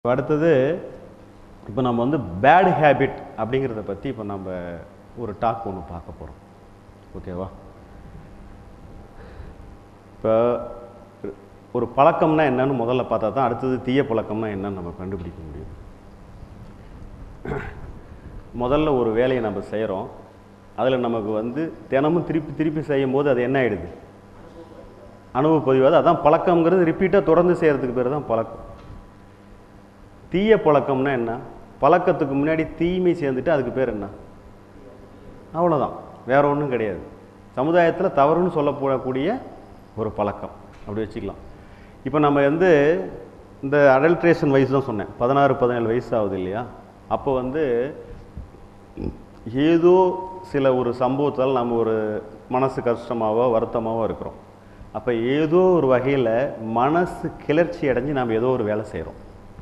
இப்ப அடுத்தது இப்போ நம்ம வந்து பேட் ஹேபிட் அப்படிங்கிறத பற்றி இப்போ நம்ம ஒரு டாக் ஒன்று பார்க்க போகிறோம் ஓகேவா இப்போ ஒரு பழக்கம்னா என்னன்னு முதல்ல பார்த்தா தான் அடுத்தது தீய பழக்கம்னா என்னன்னு நம்ம கண்டுபிடிக்க முடியும் முதல்ல ஒரு வேலையை நம்ம செய்கிறோம் அதில் நமக்கு வந்து தினமும் திருப்பி திருப்பி செய்யும்போது அது என்ன ஆயிடுது அனுபவப்பதிவாது அதான் பழக்கம்ங்கிறது ரிப்பீட்டாக தொடர்ந்து செய்கிறதுக்கு பேர் தான் பழக்கம் தீய பழக்கம்னா என்ன பழக்கத்துக்கு முன்னாடி தீமை சேர்ந்துட்டு அதுக்கு பேர் என்ன அவ்வளோதான் வேற ஒன்றும் கிடையாது சமுதாயத்தில் தவறுன்னு சொல்லப்படக்கூடிய ஒரு பழக்கம் அப்படி வச்சுக்கலாம் இப்போ நம்ம வந்து இந்த அடல்ட்ரேஷன் வயசு தான் சொன்னேன் பதினாறு பதினேழு வயசு ஆகுது இல்லையா அப்போ வந்து ஏதோ சில ஒரு சம்பவத்தால் நம்ம ஒரு மனசு கஷ்டமாவோ வருத்தமாவோ இருக்கிறோம் அப்போ ஏதோ ஒரு வகையில் மனசு கிளர்ச்சி அடைஞ்சு நம்ம ஏதோ ஒரு வேலை செய்கிறோம்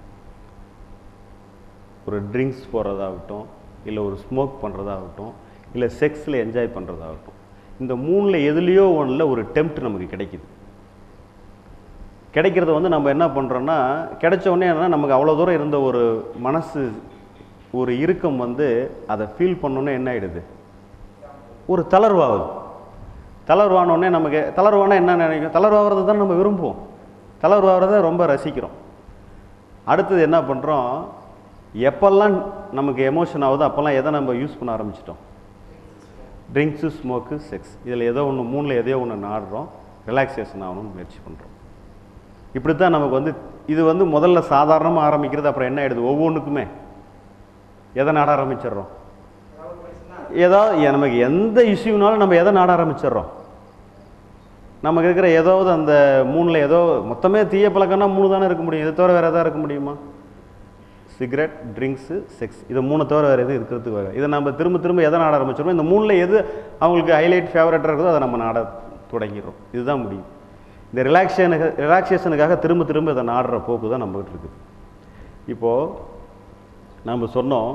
ஒரு ட்ரிங்க்ஸ் போடுறதாகட்டும் இல்லை ஒரு ஸ்மோக் பண்ணுறதாகட்டும் இல்லை செக்ஸில் என்ஜாய் பண்ணுறதாகட்டும் இந்த மூணில் எதுலேயோ ஒன்றில் ஒரு டெம்ப்ட் நமக்கு கிடைக்குது கிடைக்கிறத வந்து நம்ம என்ன பண்ணுறோன்னா கிடைச்ச உடனே என்னன்னா நமக்கு அவ்வளோ தூரம் இருந்த ஒரு மனசு ஒரு இறுக்கம் வந்து அதை ஃபீல் பண்ணோன்னே என்ன ஆயிடுது ஒரு தளர்வாகுது தளர்வானோடனே நமக்கு தளர்வானா என்ன நினைக்கும் தளர்வாகிறது தான் நம்ம விரும்புவோம் தளர்வாகிறத ரொம்ப ரசிக்கிறோம் அடுத்தது என்ன பண்ணுறோம் எப்பெல்லாம் நமக்கு எமோஷன் ஆகுதோ அப்போல்லாம் எதை நம்ம யூஸ் பண்ண ஆரம்பிச்சிட்டோம் ட்ரிங்க்ஸு ஸ்மோக்கு செக்ஸ் இதில் ஏதோ ஒன்று மூணில் எதையோ ஒன்று நாடுறோம் ரிலாக்ஸேஷன் ஆகணும்னு முயற்சி பண்ணுறோம் இப்படி தான் நமக்கு வந்து இது வந்து முதல்ல சாதாரணமாக ஆரம்பிக்கிறது அப்புறம் என்ன ஆகிடுது ஒவ்வொன்றுக்குமே எதை நாட ஆரம்பிச்சிடுறோம் ஏதாவது எ- நமக்கு எந்த இஷ்யூனாலும் நம்ம எதை நாட ஆரம்பிச்சிடுறோம் நமக்கு இருக்கிற ஏதாவது அந்த மூணில் ஏதோ மொத்தமே தீய பழக்கம்னா மூணு தானே இருக்க முடியும் இதை தவிர வேறு எதாவது இருக்க முடியுமா சிகரெட் ட்ரிங்க்ஸு செக்ஸ் இது மூணு தவிர வேறு எதுவும் இருக்கிறதுக்கு வேறு இதை நம்ம திரும்ப திரும்ப எதை நாட ஆரம்பிச்சிடுறோம் இந்த மூணில் எது அவங்களுக்கு ஹைலைட் ஃபேவரட்டாக இருக்குதோ அதை நம்ம நாட தொடங்கிடுறோம் இதுதான் முடியும் இந்த ரிலாக்ஸேனுக்கு ரிலாக்ஸேஷனுக்காக திரும்ப திரும்ப இதை நாடுற போக்கு தான் நம்மகிட்ட இருக்குது இப்போது நம்ம சொன்னோம்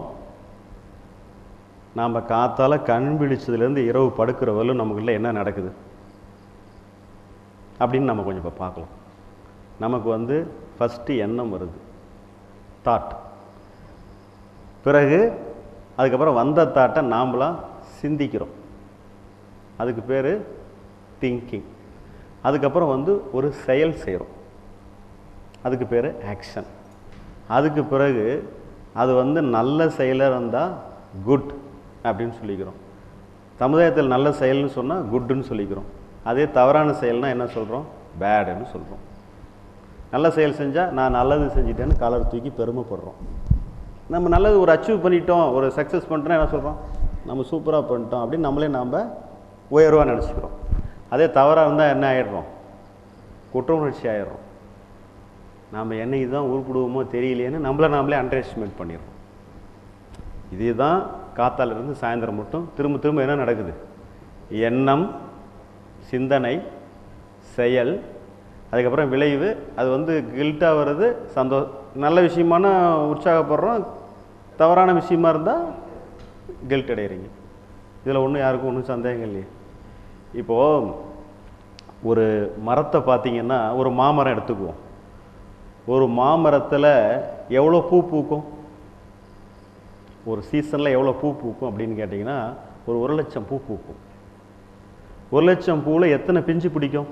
நாம் காத்தால கண் விழிச்சதுலேருந்து இரவு படுக்கிற வரலும் நமக்குள்ள என்ன நடக்குது அப்படின்னு நம்ம கொஞ்சம் இப்போ பார்க்கலாம் நமக்கு வந்து ஃபஸ்ட்டு எண்ணம் வருது தாட் பிறகு அதுக்கப்புறம் வந்த தாட்டை நாமளாக சிந்திக்கிறோம் அதுக்கு பேர் திங்கிங் அதுக்கப்புறம் வந்து ஒரு செயல் செய்கிறோம் அதுக்கு பேர் ஆக்ஷன் அதுக்கு பிறகு அது வந்து நல்ல செயலாக இருந்தால் குட் அப்படின்னு சொல்லிக்கிறோம் சமுதாயத்தில் நல்ல செயல்னு சொன்னால் குட்டுன்னு சொல்லிக்கிறோம் அதே தவறான செயல்னா என்ன சொல்கிறோம் பேடுன்னு சொல்கிறோம் நல்ல செயல் செஞ்சால் நான் நல்லது செஞ்சிட்டேன்னு காலர் தூக்கி பெருமைப்படுறோம் நம்ம நல்லது ஒரு அச்சீவ் பண்ணிட்டோம் ஒரு சக்ஸஸ் பண்ணிட்டோம்னா என்ன சொல்கிறோம் நம்ம சூப்பராக பண்ணிட்டோம் அப்படின்னு நம்மளே நாம் உயர்வாக நினச்சிக்கிறோம் அதே தவறாக இருந்தால் என்ன ஆயிடுறோம் குற்ற உணர்ச்சி ஆயிடுறோம் நாம் என்னைக்கு தான் உருப்பிடுவோமோ தெரியலையேன்னு நம்மளை நாமளே அண்டர் எஸ்டிமேட் பண்ணிடுறோம் இதுதான் காத்தால இருந்து சாயந்தரம் மட்டும் திரும்ப திரும்ப என்ன நடக்குது எண்ணம் சிந்தனை செயல் அதுக்கப்புறம் விளைவு அது வந்து கில்ட்டாக வருது சந்தோ நல்ல விஷயமான உற்சாகப்படுறோம் தவறான விஷயமா இருந்தால் கில்ட் அடைகிறீங்க இதில் ஒன்றும் யாருக்கும் ஒன்றும் சந்தேகம் இல்லையே இப்போது ஒரு மரத்தை பார்த்தீங்கன்னா ஒரு மாமரம் எடுத்துக்குவோம் ஒரு மாமரத்தில் எவ்வளோ பூ பூக்கும் ஒரு சீசனில் எவ்வளோ பூ பூக்கும் அப்படின்னு கேட்டிங்கன்னா ஒரு ஒரு லட்சம் பூ பூக்கும் ஒரு லட்சம் பூவில் எத்தனை பிஞ்சு பிடிக்கும்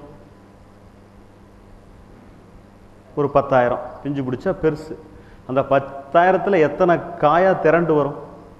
ஒரு பத்தாயிரம் பிஞ்சு பிடிச்சா பெருசு அந்த பத்தாயிரத்தில் எத்தனை காயாக திரண்டு வரும்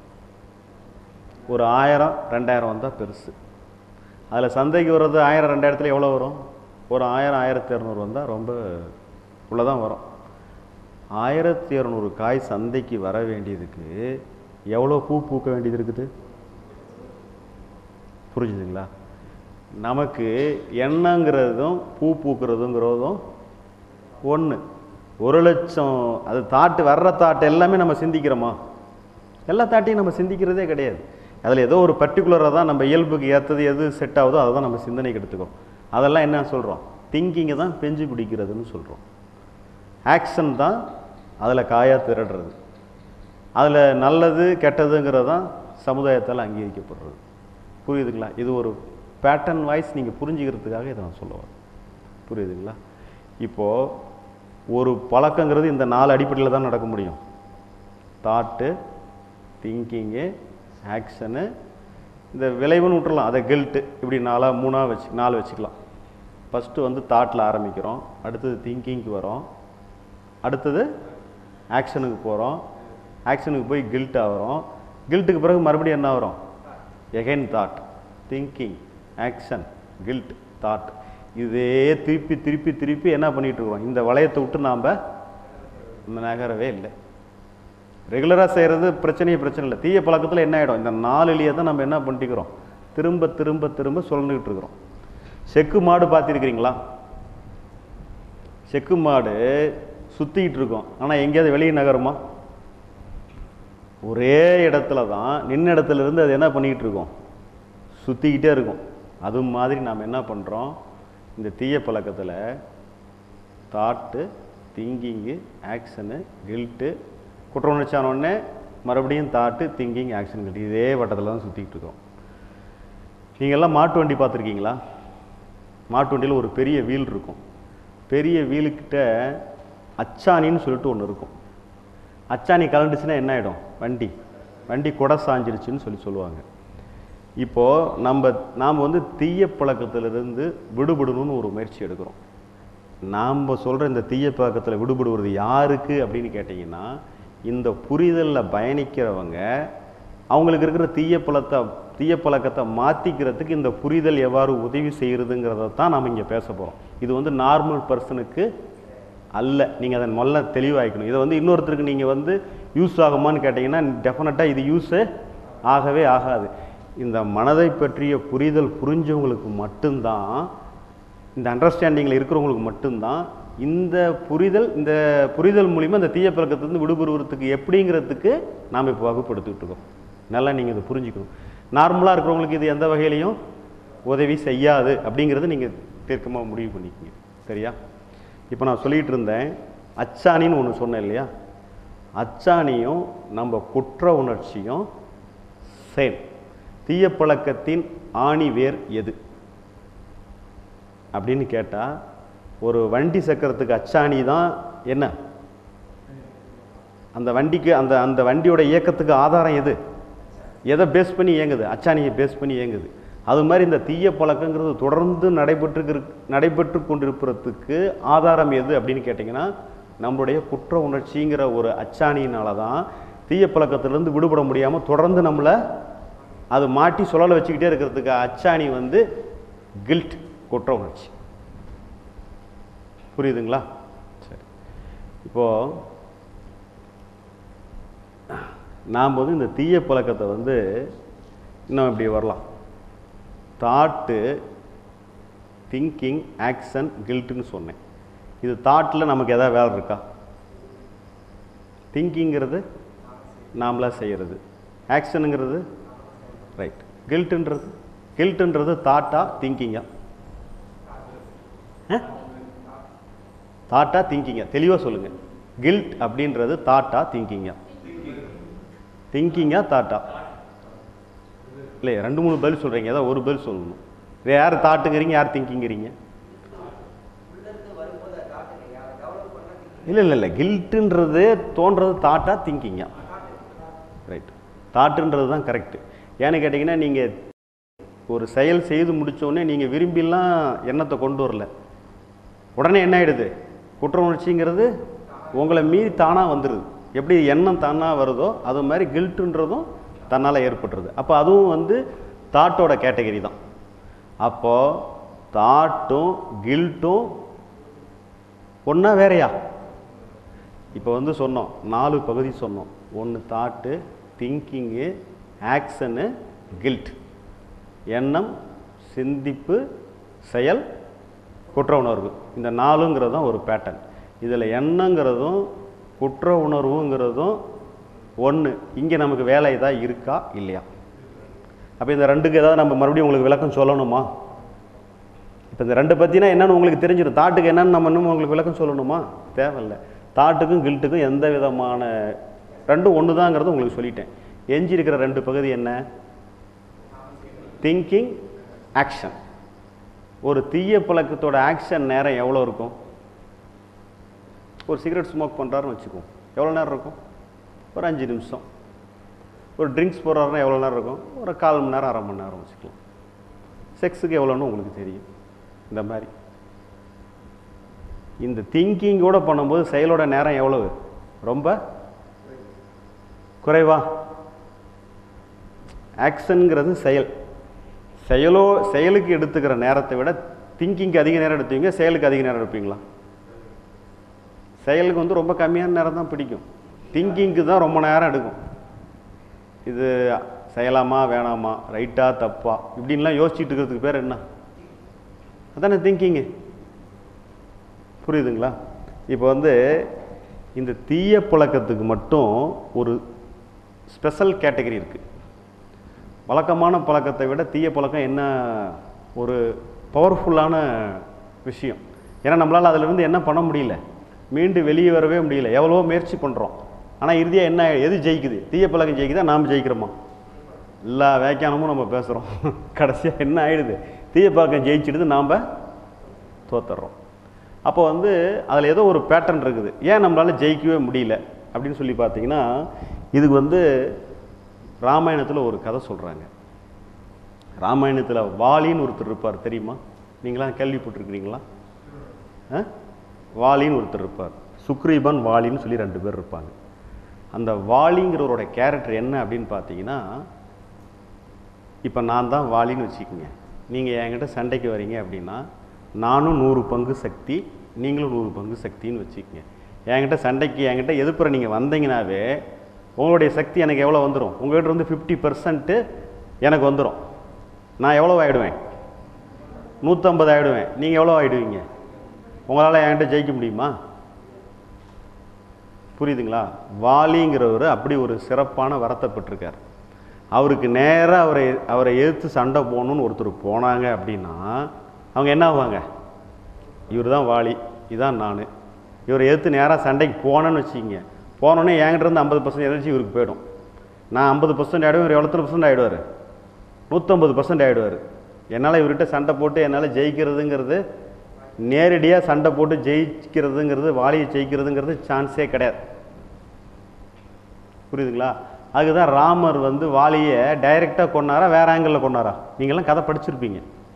ஒரு ஆயிரம் ரெண்டாயிரம் வந்தால் பெருசு அதில் சந்தைக்கு வர்றது ஆயிரம் ரெண்டாயிரத்தில் எவ்வளோ வரும் ஒரு ஆயிரம் ஆயிரத்தி இரநூறு வந்தால் ரொம்ப உள்ளே தான் வரும் ஆயிரத்தி இரநூறு காய் சந்தைக்கு வர வேண்டியதுக்கு எவ்வளோ பூ பூக்க வேண்டியது இருக்குது புரிஞ்சுதுங்களா நமக்கு எண்ணங்கிறதும் பூ பூக்கிறதுங்கிறதும் ஒன்று ஒரு லட்சம் அது தாட்டு வர்ற தாட்டு எல்லாமே நம்ம சிந்திக்கிறோமா எல்லா தாட்டையும் நம்ம சிந்திக்கிறதே கிடையாது அதில் ஏதோ ஒரு பர்டிகுலராக தான் நம்ம இயல்புக்கு ஏற்றது எது செட் ஆகுதோ அதை தான் நம்ம சிந்தனைக்கு எடுத்துக்கிறோம் அதெல்லாம் என்ன சொல்கிறோம் திங்கிங்கை தான் பெஞ்சு பிடிக்கிறதுன்னு சொல்கிறோம் ஆக்ஷன் தான் அதில் காயாக திரடுறது அதில் நல்லது கெட்டதுங்கிறது தான் சமுதாயத்தால் அங்கீகரிக்கப்படுறது புரியுதுங்களா இது ஒரு பேட்டர்ன் வாய்ஸ் நீங்கள் புரிஞ்சுக்கிறதுக்காக இதை நான் சொல்ல வரேன் புரியுதுங்களா இப்போது ஒரு பழக்கங்கிறது இந்த நாலு அடிப்படையில் தான் நடக்க முடியும் தாட்டு திங்கிங்கு ஆக்ஷனு இந்த விளைவுன்னு விட்டுறலாம் அதை கில்ட்டு இப்படி நாலாக மூணாக வச்சு நாலு வச்சுக்கலாம் ஃபஸ்ட்டு வந்து தாட்டில் ஆரம்பிக்கிறோம் அடுத்தது திங்கிங்க்கு வரோம் அடுத்தது ஆக்ஷனுக்கு போகிறோம் ஆக்ஷனுக்கு போய் கில்ட் ஆகிறோம் கில்ட்டுக்கு பிறகு மறுபடியும் என்ன வரும் again thought thinking action guilt thought இதே திருப்பி திருப்பி திருப்பி என்ன பண்ணிட்டு இருக்கிறோம் இந்த வளையத்தை விட்டு நாம் நகரவே இல்லை ரெகுலராக செய்கிறது பிரச்சனையே பிரச்சனை இல்லை தீய பழக்கத்தில் என்ன ஆகிடும் இந்த நாலுலேயே தான் நம்ம என்ன பண்ணிக்கிறோம் திரும்ப திரும்ப திரும்ப சொல்லிக்கிட்டு இருக்கிறோம் செக்கு மாடு பார்த்துருக்கிறீங்களா செக்கு மாடு சுற்றிக்கிட்டு இருக்கோம் ஆனால் எங்கேயாவது வெளியே நகருமா ஒரே இடத்துல தான் நின்ன இடத்துல இருந்து அது என்ன பண்ணிக்கிட்டு இருக்கோம் சுற்றிக்கிட்டே இருக்கும் அது மாதிரி நாம் என்ன பண்ணுறோம் இந்த தீய பழக்கத்தில் தாட்டு திங்கிங்கு ஆக்ஷனு கில்ட்டு குற்ற உணர்ச்சியான உடனே மறுபடியும் தாட்டு திங்கிங் ஆக்ஷன் கில்ட்டு இதே வட்டத்தில் தான் சுற்றிக்கிட்டு இருக்கோம் நீங்கள்லாம் மாட்டு வண்டி பார்த்துருக்கீங்களா மாட்டு வண்டியில் ஒரு பெரிய வீல் இருக்கும் பெரிய வீலுக்கிட்ட அச்சாணின்னு சொல்லிட்டு ஒன்று இருக்கும் அச்சாணி கலண்டுச்சுன்னா என்ன ஆகிடும் வண்டி வண்டி குடை சாஞ்சிருச்சுன்னு சொல்லி சொல்லுவாங்க இப்போது நம்ம நாம் வந்து தீய பழக்கத்திலிருந்து விடுபடணும்னு ஒரு முயற்சி எடுக்கிறோம் நாம் சொல்கிற இந்த தீய பழக்கத்தில் விடுபடுவது யாருக்கு அப்படின்னு கேட்டிங்கன்னா இந்த புரிதலில் பயணிக்கிறவங்க அவங்களுக்கு இருக்கிற தீய பழத்தை தீய பழக்கத்தை மாற்றிக்கிறதுக்கு இந்த புரிதல் எவ்வாறு உதவி செய்கிறதுங்கிறத தான் நாம் இங்கே பேச போகிறோம் இது வந்து நார்மல் பர்சனுக்கு அல்ல நீங்கள் அதை நல்லா தெளிவாகிக்கணும் இதை வந்து இன்னொருத்தருக்கு நீங்கள் வந்து யூஸ் ஆகுமான்னு கேட்டிங்கன்னா டெஃபினட்டாக இது யூஸு ஆகவே ஆகாது இந்த மனதை பற்றிய புரிதல் புரிஞ்சவங்களுக்கு மட்டும்தான் இந்த அண்டர்ஸ்டாண்டிங்கில் இருக்கிறவங்களுக்கு மட்டும்தான் இந்த புரிதல் இந்த புரிதல் மூலிமா இந்த தீய பழக்கத்திலிருந்து விடுபடுவதற்கு எப்படிங்கிறதுக்கு நாம் இப்போ வகுப்படுத்திக்கிட்டு இருக்கோம் நல்லா நீங்கள் இதை புரிஞ்சுக்கணும் நார்மலாக இருக்கிறவங்களுக்கு இது எந்த வகையிலையும் உதவி செய்யாது அப்படிங்கிறத நீங்கள் தீர்க்கமாக முடிவு பண்ணிக்கங்க சரியா இப்போ நான் சொல்லிகிட்டு இருந்தேன் அச்சாணின்னு ஒன்று சொன்னேன் இல்லையா அச்சாணியும் நம்ம குற்ற உணர்ச்சியும் சேம் தீய பழக்கத்தின் ஆணி வேர் எது அப்படின்னு கேட்டால் ஒரு வண்டி சக்கரத்துக்கு அச்சாணி தான் என்ன அந்த வண்டிக்கு அந்த அந்த வண்டியோட இயக்கத்துக்கு ஆதாரம் எது எதை பேஸ் பண்ணி இயங்குது அச்சாணியை பேஸ் பண்ணி இயங்குது அது மாதிரி இந்த தீய பழக்கங்கிறது தொடர்ந்து நடைபெற்று நடைபெற்று கொண்டிருப்பதற்கு ஆதாரம் எது அப்படின்னு கேட்டிங்கன்னா நம்மளுடைய குற்ற உணர்ச்சிங்கிற ஒரு அச்சாணியினால தான் தீய பழக்கத்திலேருந்து விடுபட முடியாமல் தொடர்ந்து நம்மளை அது மாட்டி சுழல வச்சுக்கிட்டே இருக்கிறதுக்கு அச்சாணி வந்து கில்ட் குற்ற உணர்ச்சி புரியுதுங்களா சரி இப்போது நாம் வந்து இந்த தீய பழக்கத்தை வந்து இன்னும் இப்படி வரலாம் தாட்டு திங்கிங் ஆக்ஷன் கில்ட்டுன்னு சொன்னேன் இது தாட்டில் நமக்கு எதாவது வேலை இருக்கா திங்கிங்கிறது நாமளாக செய்கிறது ஆக்ஷனுங்கிறது ரைட் கில்ட்டுன்றது கில்ட்டுன்றது தாட்டா திங்கிங்கா தாட்டா திங்கிங்கா தெளிவாக சொல்லுங்கள் கில்ட் அப்படின்றது தாட்டா திங்கிங்கா திங்கிங்கா தாட்டா இல்லை ரெண்டு மூணு பதில் சொல்கிறீங்க ஏதாவது ஒரு பதில் சொல்லணும் இது யார் தாட்டுங்கிறீங்க யார் திங்கிங்கிறீங்க இல்லை இல்லை இல்லை கில்ட்டுன்றது தோன்றது தாட்டா திங்கிங்கா ரைட் தாட்டுன்றது தான் கரெக்டு ஏன்னு கேட்டிங்கன்னா நீங்கள் ஒரு செயல் செய்து முடித்தோடனே நீங்கள் விரும்பிலாம் எண்ணத்தை கொண்டு வரல உடனே என்ன ஆகிடுது குற்ற உணர்ச்சிங்கிறது உங்களை மீறி தானாக வந்துடுது எப்படி எண்ணம் தானாக வருதோ அது மாதிரி கில்ட்டுன்றதும் தன்னால் ஏற்பட்டுருது அப்போ அதுவும் வந்து தாட்டோட கேட்டகரி தான் அப்போது தாட்டும் கில்ட்டும் ஒன்றா வேறையா இப்போ வந்து சொன்னோம் நாலு பகுதி சொன்னோம் ஒன்று தாட்டு திங்கிங்கு ஆக்ஷனு கில்ட் எண்ணம் சிந்திப்பு செயல் குற்ற உணர்வு இந்த நாலுங்கிறது தான் ஒரு பேட்டர்ன் இதில் எண்ணங்கிறதும் குற்ற உணர்வுங்கிறதும் ஒன்று இங்கே நமக்கு வேலை ஏதாவது இருக்கா இல்லையா அப்போ இந்த ரெண்டுக்கு ஏதாவது நம்ம மறுபடியும் உங்களுக்கு விளக்கம் சொல்லணுமா இப்போ இந்த ரெண்டு பற்றினா என்னென்னு உங்களுக்கு தெரிஞ்சிடும் தாட்டுக்கு என்னென்னு நம்ம இன்னும் உங்களுக்கு விளக்கம் சொல்லணுமா தேவையில்லை தாட்டுக்கும் கில்ட்டுக்கும் எந்த விதமான ரெண்டும் ஒன்று தாங்கிறத உங்களுக்கு சொல்லிட்டேன் எஞ்சி இருக்கிற ரெண்டு பகுதி என்ன திங்கிங் ஆக்ஷன் ஒரு தீய பழக்கத்தோட ஆக்ஷன் நேரம் எவ்வளோ இருக்கும் ஒரு சிகரெட் ஸ்மோக் பண்ணுறாருன்னு வச்சுக்குவோம் எவ்வளோ நேரம் இருக்கும் ஒரு அஞ்சு நிமிஷம் ஒரு ட்ரிங்க்ஸ் போடுறாருன்னா எவ்வளோ நேரம் இருக்கும் ஒரு கால் மணி நேரம் அரை மணி நேரம் வச்சுக்கலாம் செக்ஸுக்கு எவ்வளோன்னு உங்களுக்கு தெரியும் இந்த மாதிரி இந்த திங்கிங்கோட பண்ணும்போது செயலோட நேரம் எவ்வளவு ரொம்ப குறைவா ஆக்ஷனுங்கிறது செயல் செயலோ செயலுக்கு எடுத்துக்கிற நேரத்தை விட திங்கிங்க்கு அதிக நேரம் எடுத்துவீங்க செயலுக்கு அதிக நேரம் எடுப்பீங்களா செயலுக்கு வந்து ரொம்ப கம்மியான நேரம் தான் பிடிக்கும் திங்கிங்க்கு தான் ரொம்ப நேரம் எடுக்கும் இது செய்யலாமா வேணாமா ரைட்டா தப்பா இப்படின்லாம் யோசிச்சுட்டு இருக்கிறதுக்கு பேர் என்ன அதானே திங்கிங்கு புரியுதுங்களா இப்போ வந்து இந்த தீய பழக்கத்துக்கு மட்டும் ஒரு ஸ்பெஷல் கேட்டகரி இருக்குது வழக்கமான பழக்கத்தை விட தீய பழக்கம் என்ன ஒரு பவர்ஃபுல்லான விஷயம் ஏன்னா நம்மளால் அதிலிருந்து என்ன பண்ண முடியல மீண்டு வெளியே வரவே முடியல எவ்வளவோ முயற்சி பண்ணுறோம் ஆனால் இறுதியாக என்ன எது ஜெயிக்குது தீய பழக்கம் ஜெயிக்குதா நாம் ஜெயிக்கிறோமா எல்லா வியாக்கியானமும் நம்ம பேசுகிறோம் கடைசியாக என்ன ஆயிடுது தீய பழக்கம் ஜெயிச்சிடுது நாம் தோத்துறோம் அப்போ வந்து அதில் ஏதோ ஒரு பேட்டர்ன் இருக்குது ஏன் நம்மளால் ஜெயிக்கவே முடியல அப்படின்னு சொல்லி பார்த்தீங்கன்னா இதுக்கு வந்து ராமாயணத்தில் ஒரு கதை சொல்கிறாங்க ராமாயணத்தில் வாலின்னு ஒருத்தர் இருப்பார் தெரியுமா நீங்களாம் கேள்விப்பட்டிருக்கிறீங்களா ஆ? வாலின்னு ஒருத்தர் இருப்பார் சுக்ரீபன் வாலின்னு சொல்லி ரெண்டு பேர் இருப்பாங்க அந்த வாலிங்கிறவரோட கேரக்டர் என்ன அப்படின்னு பார்த்தீங்கன்னா இப்போ நான் தான் வாலின்னு வச்சுக்கோங்க நீங்கள் என்கிட்ட சண்டைக்கு வரீங்க அப்படின்னா நானும் நூறு பங்கு சக்தி நீங்களும் நூறு பங்கு சக்தின்னு வச்சுக்கோங்க என்கிட்ட சண்டைக்கு என்கிட்ட எதிர்ப்புற நீங்கள் வந்தீங்கன்னாவே உங்களுடைய சக்தி எனக்கு எவ்வளோ வந்துடும் உங்கள்கிட்ட வந்து ஃபிஃப்டி பர்சன்ட்டு எனக்கு வந்துடும் நான் எவ்வளோ ஆகிடுவேன் நூற்றம்பது ஆகிடுவேன் நீங்கள் எவ்வளோ ஆகிடுவீங்க உங்களால் என்கிட்ட ஜெயிக்க முடியுமா புரியுதுங்களா வாலிங்கிறவர் அப்படி ஒரு சிறப்பான வரத்தை பெற்றிருக்கார் அவருக்கு நேராக அவரை அவரை எதிர்த்து சண்டை போகணுன்னு ஒருத்தர் போனாங்க அப்படின்னா அவங்க என்ன ஆவாங்க இவர் தான் வாலி இதான் நான் இவரை எதிர்த்து நேராக சண்டைக்கு போனேன்னு வச்சுக்கிங்க போனோடனே என்கிட்ட இருந்து ஐம்பது பர்சன்ட் எனர்ஜி இவருக்கு போயிடும் நான் ஐம்பது பர்சன்ட் ஆகிடுவேன் இவர் எவ்வளோ பர்சன்ட் ஆகிடுவார் நூற்றம்பது பர்சன்ட் ஆகிடுவார் என்னால் இவர்கிட்ட சண்டை போட்டு என்னால் ஜெயிக்கிறதுங்கிறது நேரடியாக சண்டை போட்டு ஜெயிக்கிறதுங்கிறது வாலியை ஜெயிக்கிறதுங்கிறது சான்ஸே கிடையாது புரியுதுங்களா அதுக்கு தான் ராமர் வந்து வாலியை டைரெக்டாக கொண்டாரா வேற ஆங்கிளில் கொண்டாரா நீங்களாம் கதை படிச்சிருப்பீங்க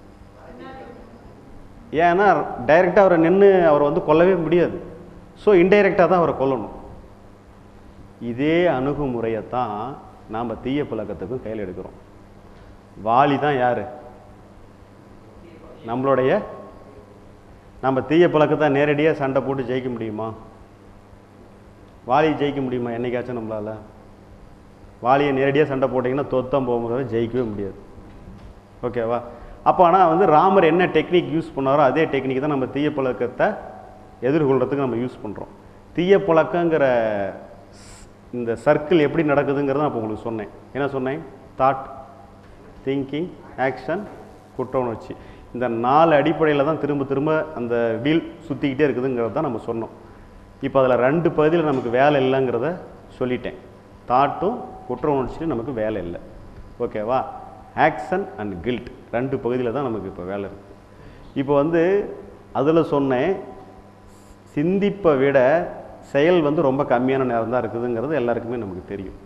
ஏன்னா டைரெக்டாக அவரை நின்று அவரை வந்து கொல்லவே முடியாது ஸோ இன்டைரக்டாக தான் அவரை கொல்லணும் இதே அணுகுமுறையை தான் நாம் தீய பழக்கத்துக்கும் கையில் எடுக்கிறோம் வாலி தான் யார் நம்மளுடைய நம்ம தீய பழக்கத்தை நேரடியாக சண்டை போட்டு ஜெயிக்க முடியுமா வாலியை ஜெயிக்க முடியுமா என்னைக்காச்சும் நம்மளால் வாலியை நேரடியாக சண்டை போட்டிங்கன்னா தொத்தம் போகும்போது ஜெயிக்கவே முடியாது ஓகேவா அப்போ ஆனால் வந்து ராமர் என்ன டெக்னிக் யூஸ் பண்ணாரோ அதே டெக்னிக் தான் நம்ம தீய பழக்கத்தை எதிர்கொள்கிறதுக்கு நம்ம யூஸ் பண்ணுறோம் தீய பழக்கங்கிற ஸ்- இந்த சர்க்கிள் எப்படி நடக்குதுங்கிறத நான் இப்போ உங்களுக்கு சொன்னேன் என்ன சொன்னேன் தாட் திங்கிங் ஆக்ஷன் குற்ற உணர்ச்சி இந்த நாலு அடிப்படையில் தான் திரும்ப திரும்ப அந்த வீல் சுற்றிக்கிட்டே இருக்குதுங்கிறத தான் நம்ம சொன்னோம் இப்போ அதில் ரெண்டு பகுதியில் நமக்கு வேலை இல்லைங்கிறத சொல்லிட்டேன் தாட்டும் குற்ற உணர்ச்சியும் நமக்கு வேலை இல்லை ஓகேவா ஆக்ஷன் அண்ட் கில்ட் ரெண்டு பகுதியில் தான் நமக்கு இப்போ வேலை இருக்குது இப்போ வந்து அதில் சொன்னேன் சிந்திப்பை விட செயல் வந்து ரொம்ப கம்மியான நேரம் தான் இருக்குதுங்கிறது எல்லாருக்குமே நமக்கு தெரியும்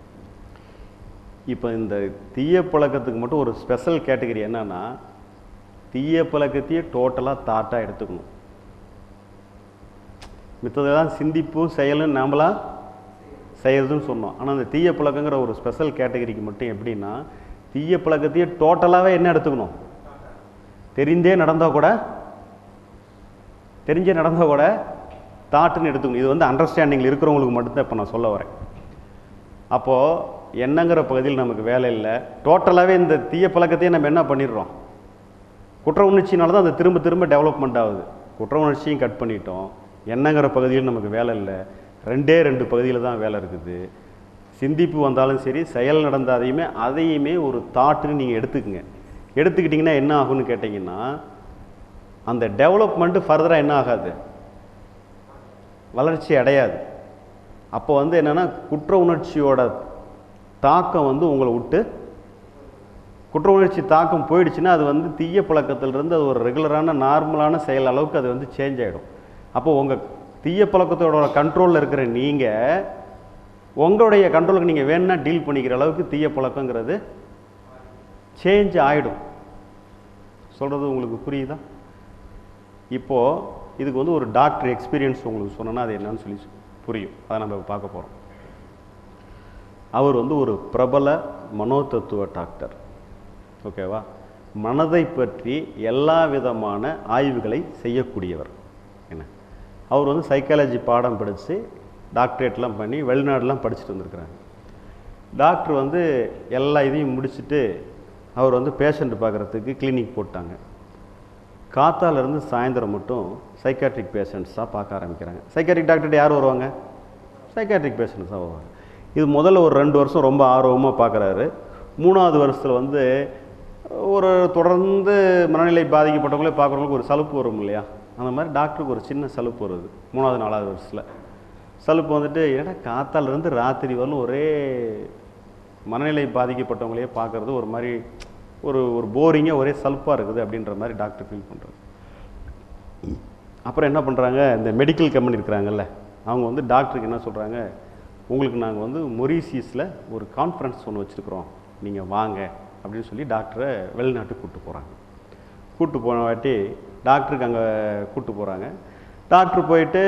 இப்போ இந்த தீய பழக்கத்துக்கு மட்டும் ஒரு ஸ்பெஷல் கேட்டகரி என்னன்னா தீய பழக்கத்தையே டோட்டலாக தாட்டாக எடுத்துக்கணும் மித்ததெல்லாம் சிந்திப்பும் செயலும் நாமளா செய்யறதுன்னு சொன்னோம் ஆனால் அந்த தீய பழக்கங்கிற ஒரு ஸ்பெஷல் கேட்டகரிக்கு மட்டும் எப்படின்னா தீய பழக்கத்தையே டோட்டலாகவே என்ன எடுத்துக்கணும் தெரிந்தே நடந்தால் கூட தெரிஞ்சே நடந்தால் கூட தாட்டுன்னு எடுத்துக்கணும் இது வந்து அண்டர்ஸ்டாண்டிங்கில் இருக்கிறவங்களுக்கு மட்டும்தான் இப்போ நான் சொல்ல வரேன் அப்போது என்னங்கிற பகுதியில் நமக்கு வேலை இல்லை டோட்டலாகவே இந்த தீய பழக்கத்தையே நம்ம என்ன பண்ணிடுறோம் குற்ற உணர்ச்சினால தான் அது திரும்ப திரும்ப டெவலப்மெண்ட் ஆகுது குற்ற உணர்ச்சியும் கட் பண்ணிட்டோம் என்னங்கிற பகுதியில் நமக்கு வேலை இல்லை ரெண்டே ரெண்டு பகுதியில் தான் வேலை இருக்குது சிந்திப்பு வந்தாலும் சரி செயல் நடந்தாதையுமே அதையுமே ஒரு தாட்டுன்னு நீங்கள் எடுத்துக்கங்க எடுத்துக்கிட்டிங்கன்னா என்ன ஆகும்னு கேட்டிங்கன்னா அந்த டெவலப்மெண்ட்டு ஃபர்தராக என்ன ஆகாது வளர்ச்சி அடையாது அப்போ வந்து என்னென்னா குற்ற உணர்ச்சியோட தாக்கம் வந்து உங்களை விட்டு குற்ற உணர்ச்சி தாக்கம் போயிடுச்சுன்னா அது வந்து தீய பழக்கத்திலிருந்து அது ஒரு ரெகுலரான நார்மலான செயல் அளவுக்கு அது வந்து சேஞ்ச் ஆகிடும் அப்போ உங்கள் தீய பழக்கத்தோட கண்ட்ரோலில் இருக்கிற நீங்கள் உங்களுடைய கண்ட்ரோலுக்கு நீங்கள் வேணும்னா டீல் பண்ணிக்கிற அளவுக்கு தீய பழக்கங்கிறது சேஞ்ச் ஆகிடும் சொல்கிறது உங்களுக்கு புரியுதா இப்போது இதுக்கு வந்து ஒரு டாக்டர் எக்ஸ்பீரியன்ஸ் உங்களுக்கு சொன்னோன்னா அது என்னன்னு சொல்லி புரியும் அதை நம்ம இப்ப பார்க்க போகிறோம் அவர் வந்து ஒரு பிரபல மனோதத்துவ டாக்டர் ஓகேவா மனதை பற்றி எல்லா விதமான ஆய்வுகளை செய்யக்கூடியவர் என்ன அவர் வந்து சைக்காலஜி பாடம் படித்து டாக்டரேட்லாம் பண்ணி வெளிநாடுலாம் படிச்சுட்டு வந்திருக்கிறாங்க டாக்டர் வந்து எல்லா இதையும் முடிச்சுட்டு அவர் வந்து பேஷண்ட் பார்க்குறதுக்கு கிளினிக் போட்டாங்க காத்தாலேருந்து சாயந்தரம் மட்டும் சைக்காட்ரிக் பேஷண்ட்ஸாக பார்க்க ஆரம்பிக்கிறாங்க சைக்காட்ரிக் டாக்டர்கிட்ட யார் வருவாங்க சைக்காட்ரிக் பேஷண்ட்ஸ் தான் வருவாங்க இது முதல்ல ஒரு ரெண்டு வருஷம் ரொம்ப ஆர்வமாக பார்க்குறாரு மூணாவது வருஷத்தில் வந்து ஒரு தொடர்ந்து மனநிலை பாதிக்கப்பட்டவங்களே பார்க்குறவங்களுக்கு ஒரு சலுப்பு வரும் இல்லையா அந்த மாதிரி டாக்டருக்கு ஒரு சின்ன சலுப்பு வருது மூணாவது நாலாவது வருஷத்தில் சலுப்பு வந்துட்டு ஏன்னா காத்தாலேருந்து ராத்திரி வரலும் ஒரே மனநிலை பாதிக்கப்பட்டவங்களையே பார்க்குறது ஒரு மாதிரி ஒரு ஒரு போரிங்காக ஒரே சலுப்பாக இருக்குது அப்படின்ற மாதிரி டாக்டர் ஃபீல் பண்ணுறாரு அப்புறம் என்ன பண்ணுறாங்க இந்த மெடிக்கல் கம்பெனி இருக்கிறாங்கல்ல அவங்க வந்து டாக்டருக்கு என்ன சொல்கிறாங்க உங்களுக்கு நாங்கள் வந்து மொரீசியஸில் ஒரு கான்ஃபரன்ஸ் ஒன்று வச்சுருக்குறோம் நீங்கள் வாங்க அப்படின்னு சொல்லி டாக்டரை வெளிநாட்டுக்கு கூப்பிட்டு போகிறாங்க கூப்பிட்டு போன வாட்டி டாக்டருக்கு அங்கே கூப்பிட்டு போகிறாங்க டாக்டர் போயிட்டு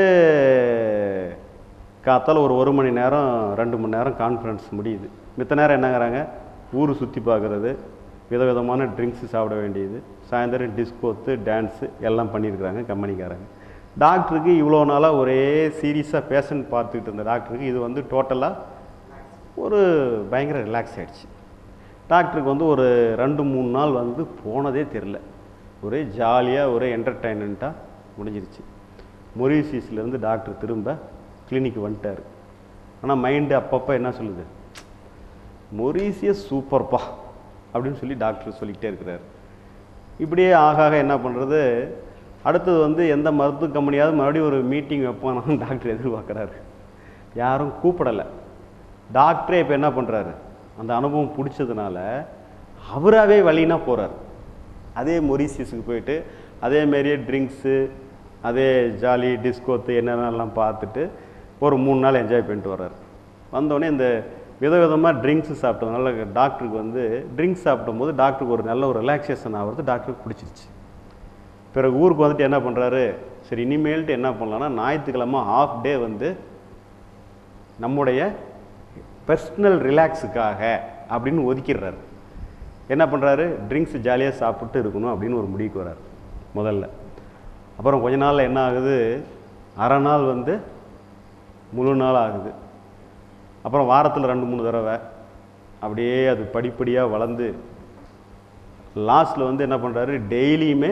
காத்தால ஒரு ஒரு மணி நேரம் ரெண்டு மணி நேரம் கான்ஃபரன்ஸ் முடியுது மித்த நேரம் என்னங்கிறாங்க ஊர் சுற்றி பார்க்குறது விதவிதமான ட்ரிங்க்ஸு சாப்பிட வேண்டியது சாயந்தரம் டிஸ்கோத்து டான்ஸு எல்லாம் பண்ணியிருக்கிறாங்க கம்பெனிக்காரங்க டாக்டருக்கு இவ்வளோ நாளாக ஒரே சீரியஸாக பேஷண்ட் பார்த்துக்கிட்டு இருந்த டாக்டருக்கு இது வந்து டோட்டலாக ஒரு பயங்கர ரிலாக்ஸ் ஆயிடுச்சு டாக்டருக்கு வந்து ஒரு ரெண்டு மூணு நாள் வந்து போனதே தெரில ஒரே ஜாலியாக ஒரே என்டர்டைன்மெண்ட்டாக முடிஞ்சிருச்சு மொரீசியஸ்லேருந்து டாக்டர் திரும்ப கிளினிக் வந்துட்டார் ஆனால் மைண்டு அப்பப்போ என்ன சொல்லுது மொரீசியஸ் சூப்பர்ப்பா அப்படின்னு சொல்லி டாக்டர் சொல்லிக்கிட்டே இருக்கிறார் இப்படியே ஆக ஆக என்ன பண்ணுறது அடுத்தது வந்து எந்த மருத்துவ கம்பெனியாவது மறுபடியும் ஒரு மீட்டிங் வைப்பானான்னு டாக்டர் எதிர்பார்க்குறாரு யாரும் கூப்பிடலை டாக்டரே இப்போ என்ன பண்ணுறாரு அந்த அனுபவம் பிடிச்சதுனால அவராகவே வழினா போகிறார் அதே மொரீசியஸுக்கு போயிட்டு அதே மாரியே ட்ரிங்க்ஸு அதே ஜாலி டிஸ்கோத்து என்னென்னலாம் பார்த்துட்டு ஒரு மூணு நாள் என்ஜாய் பண்ணிட்டு வர்றார் வந்தோடனே இந்த விதவிதமாக ட்ரிங்க்ஸு சாப்பிட்டதுனால டாக்டருக்கு வந்து ட்ரிங்க்ஸ் சாப்பிடும்போது டாக்டருக்கு ஒரு நல்ல ஒரு ரிலாக்ஸேஷன் ஆகிறது டாக்டருக்கு பிடிச்சிருச்சு பிறகு ஊருக்கு வந்துட்டு என்ன பண்ணுறாரு சரி இனிமேல்ட்டு என்ன பண்ணலான்னா ஞாயிற்றுக்கிழமை ஆஃப் டே வந்து நம்முடைய பர்சனல் ரிலாக்ஸுக்காக அப்படின்னு ஒதுக்கிடுறாரு என்ன பண்ணுறாரு ட்ரிங்க்ஸ் ஜாலியாக சாப்பிட்டு இருக்கணும் அப்படின்னு ஒரு முடிவுக்கு வர்றாரு முதல்ல அப்புறம் கொஞ்ச நாளில் என்ன ஆகுது அரை நாள் வந்து முழு நாள் ஆகுது அப்புறம் வாரத்தில் ரெண்டு மூணு தடவை அப்படியே அது படிப்படியாக வளர்ந்து லாஸ்ட்டில் வந்து என்ன பண்ணுறாரு டெய்லியுமே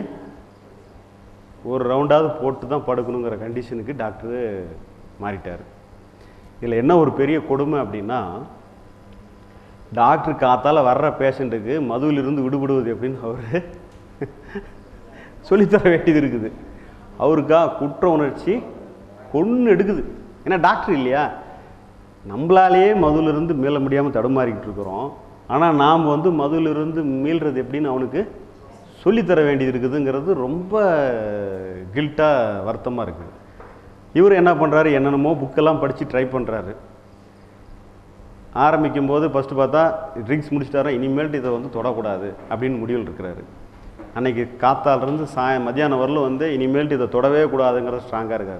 ஒரு ரவுண்டாவது போட்டு தான் படுக்கணுங்கிற கண்டிஷனுக்கு டாக்டரு மாறிட்டார் இதில் என்ன ஒரு பெரிய கொடுமை அப்படின்னா டாக்டர் காத்தால வர்ற பேஷண்ட்டுக்கு மதுவிலிருந்து விடுபடுவது எப்படின்னு அவர் சொல்லித்தர வேண்டியது இருக்குது அவருக்கா குற்ற உணர்ச்சி கொன்று எடுக்குது ஏன்னா டாக்டர் இல்லையா நம்மளாலேயே மதுவிலிருந்து மீள முடியாமல் தடுமாறிக்கிட்டு இருக்கிறோம் ஆனால் நாம் வந்து மதுவிலிருந்து மீள்றது எப்படின்னு அவனுக்கு சொல்லித்தர வேண்டியது இருக்குதுங்கிறது ரொம்ப கில்ட்டாக வருத்தமாக இருக்குது இவர் என்ன பண்ணுறாரு என்னென்னமோ புக்கெல்லாம் படித்து ட்ரை பண்ணுறாரு ஆரம்பிக்கும் போது ஃபஸ்ட்டு பார்த்தா ட்ரிங்க்ஸ் முடிச்சிட்டாரா இனிமேல்ட்டு இதை வந்து தொடக்கூடாது அப்படின்னு முடிவில் இருக்கிறாரு அன்னைக்கு காத்தாலிருந்து சாய மத்தியானம் வரலும் வந்து இனிமேல்ட்டு இதை தொடவே கூடாதுங்கிற ஸ்ட்ராங்காக இருக்கார்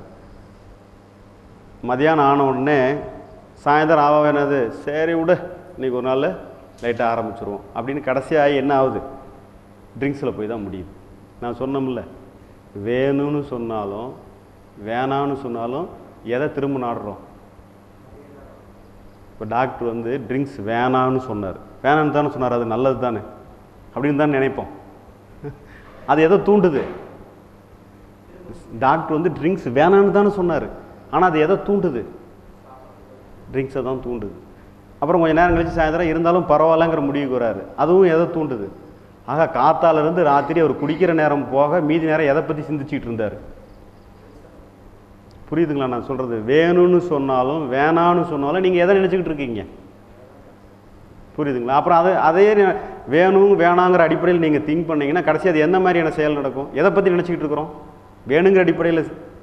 மதியானம் ஆன உடனே சாயந்தரம் ஆக என்னது சரி விடு இன்னைக்கு ஒரு நாள் லைட்டாக ஆரம்பிச்சிருவோம் அப்படின்னு கடைசியாக என்ன ஆகுது ட்ரிங்க்ஸில் போய் தான் முடியுது நான் சொன்னோம்ல வேணும்னு சொன்னாலும் வேணான்னு சொன்னாலும் எதை திரும்ப நாடுறோம் இப்போ டாக்டர் வந்து ட்ரிங்க்ஸ் வேணான்னு சொன்னார் வேணான்னு தானே சொன்னார் அது நல்லது தானே அப்படின்னு தான் நினைப்போம் அது எதை தூண்டுது டாக்டர் வந்து ட்ரிங்க்ஸ் வேணான்னு தானே சொன்னார் ஆனால் அது எதை தூண்டுது ட்ரிங்க்ஸை தான் தூண்டுது அப்புறம் கொஞ்சம் நேரம் கழிச்சு சாயந்தரம் இருந்தாலும் பரவாயில்லங்கிற முடிவுக்கு வராரு அதுவும் எதை தூண்டுது ஆக காத்தால இருந்து ராத்திரி அவர் குடிக்கிற நேரம் போக மீதி நேரம் எதை பற்றி சிந்திச்சுட்டு இருந்தார் புரியுதுங்களா நான் சொல்கிறது வேணும்னு சொன்னாலும் வேணான்னு சொன்னாலும் நீங்கள் எதை நினச்சிக்கிட்டு இருக்கீங்க புரியுதுங்களா அப்புறம் அதை அதே நி- வேணும் வேணாங்கிற அடிப்படையில் நீங்கள் திங்க் பண்ணீங்கன்னா கடைசி அது எந்த மாதிரியான செயல் நடக்கும் எதை பற்றி நினச்சிக்கிட்டு இருக்கிறோம் வேணுங்கிற அடிப்படையில்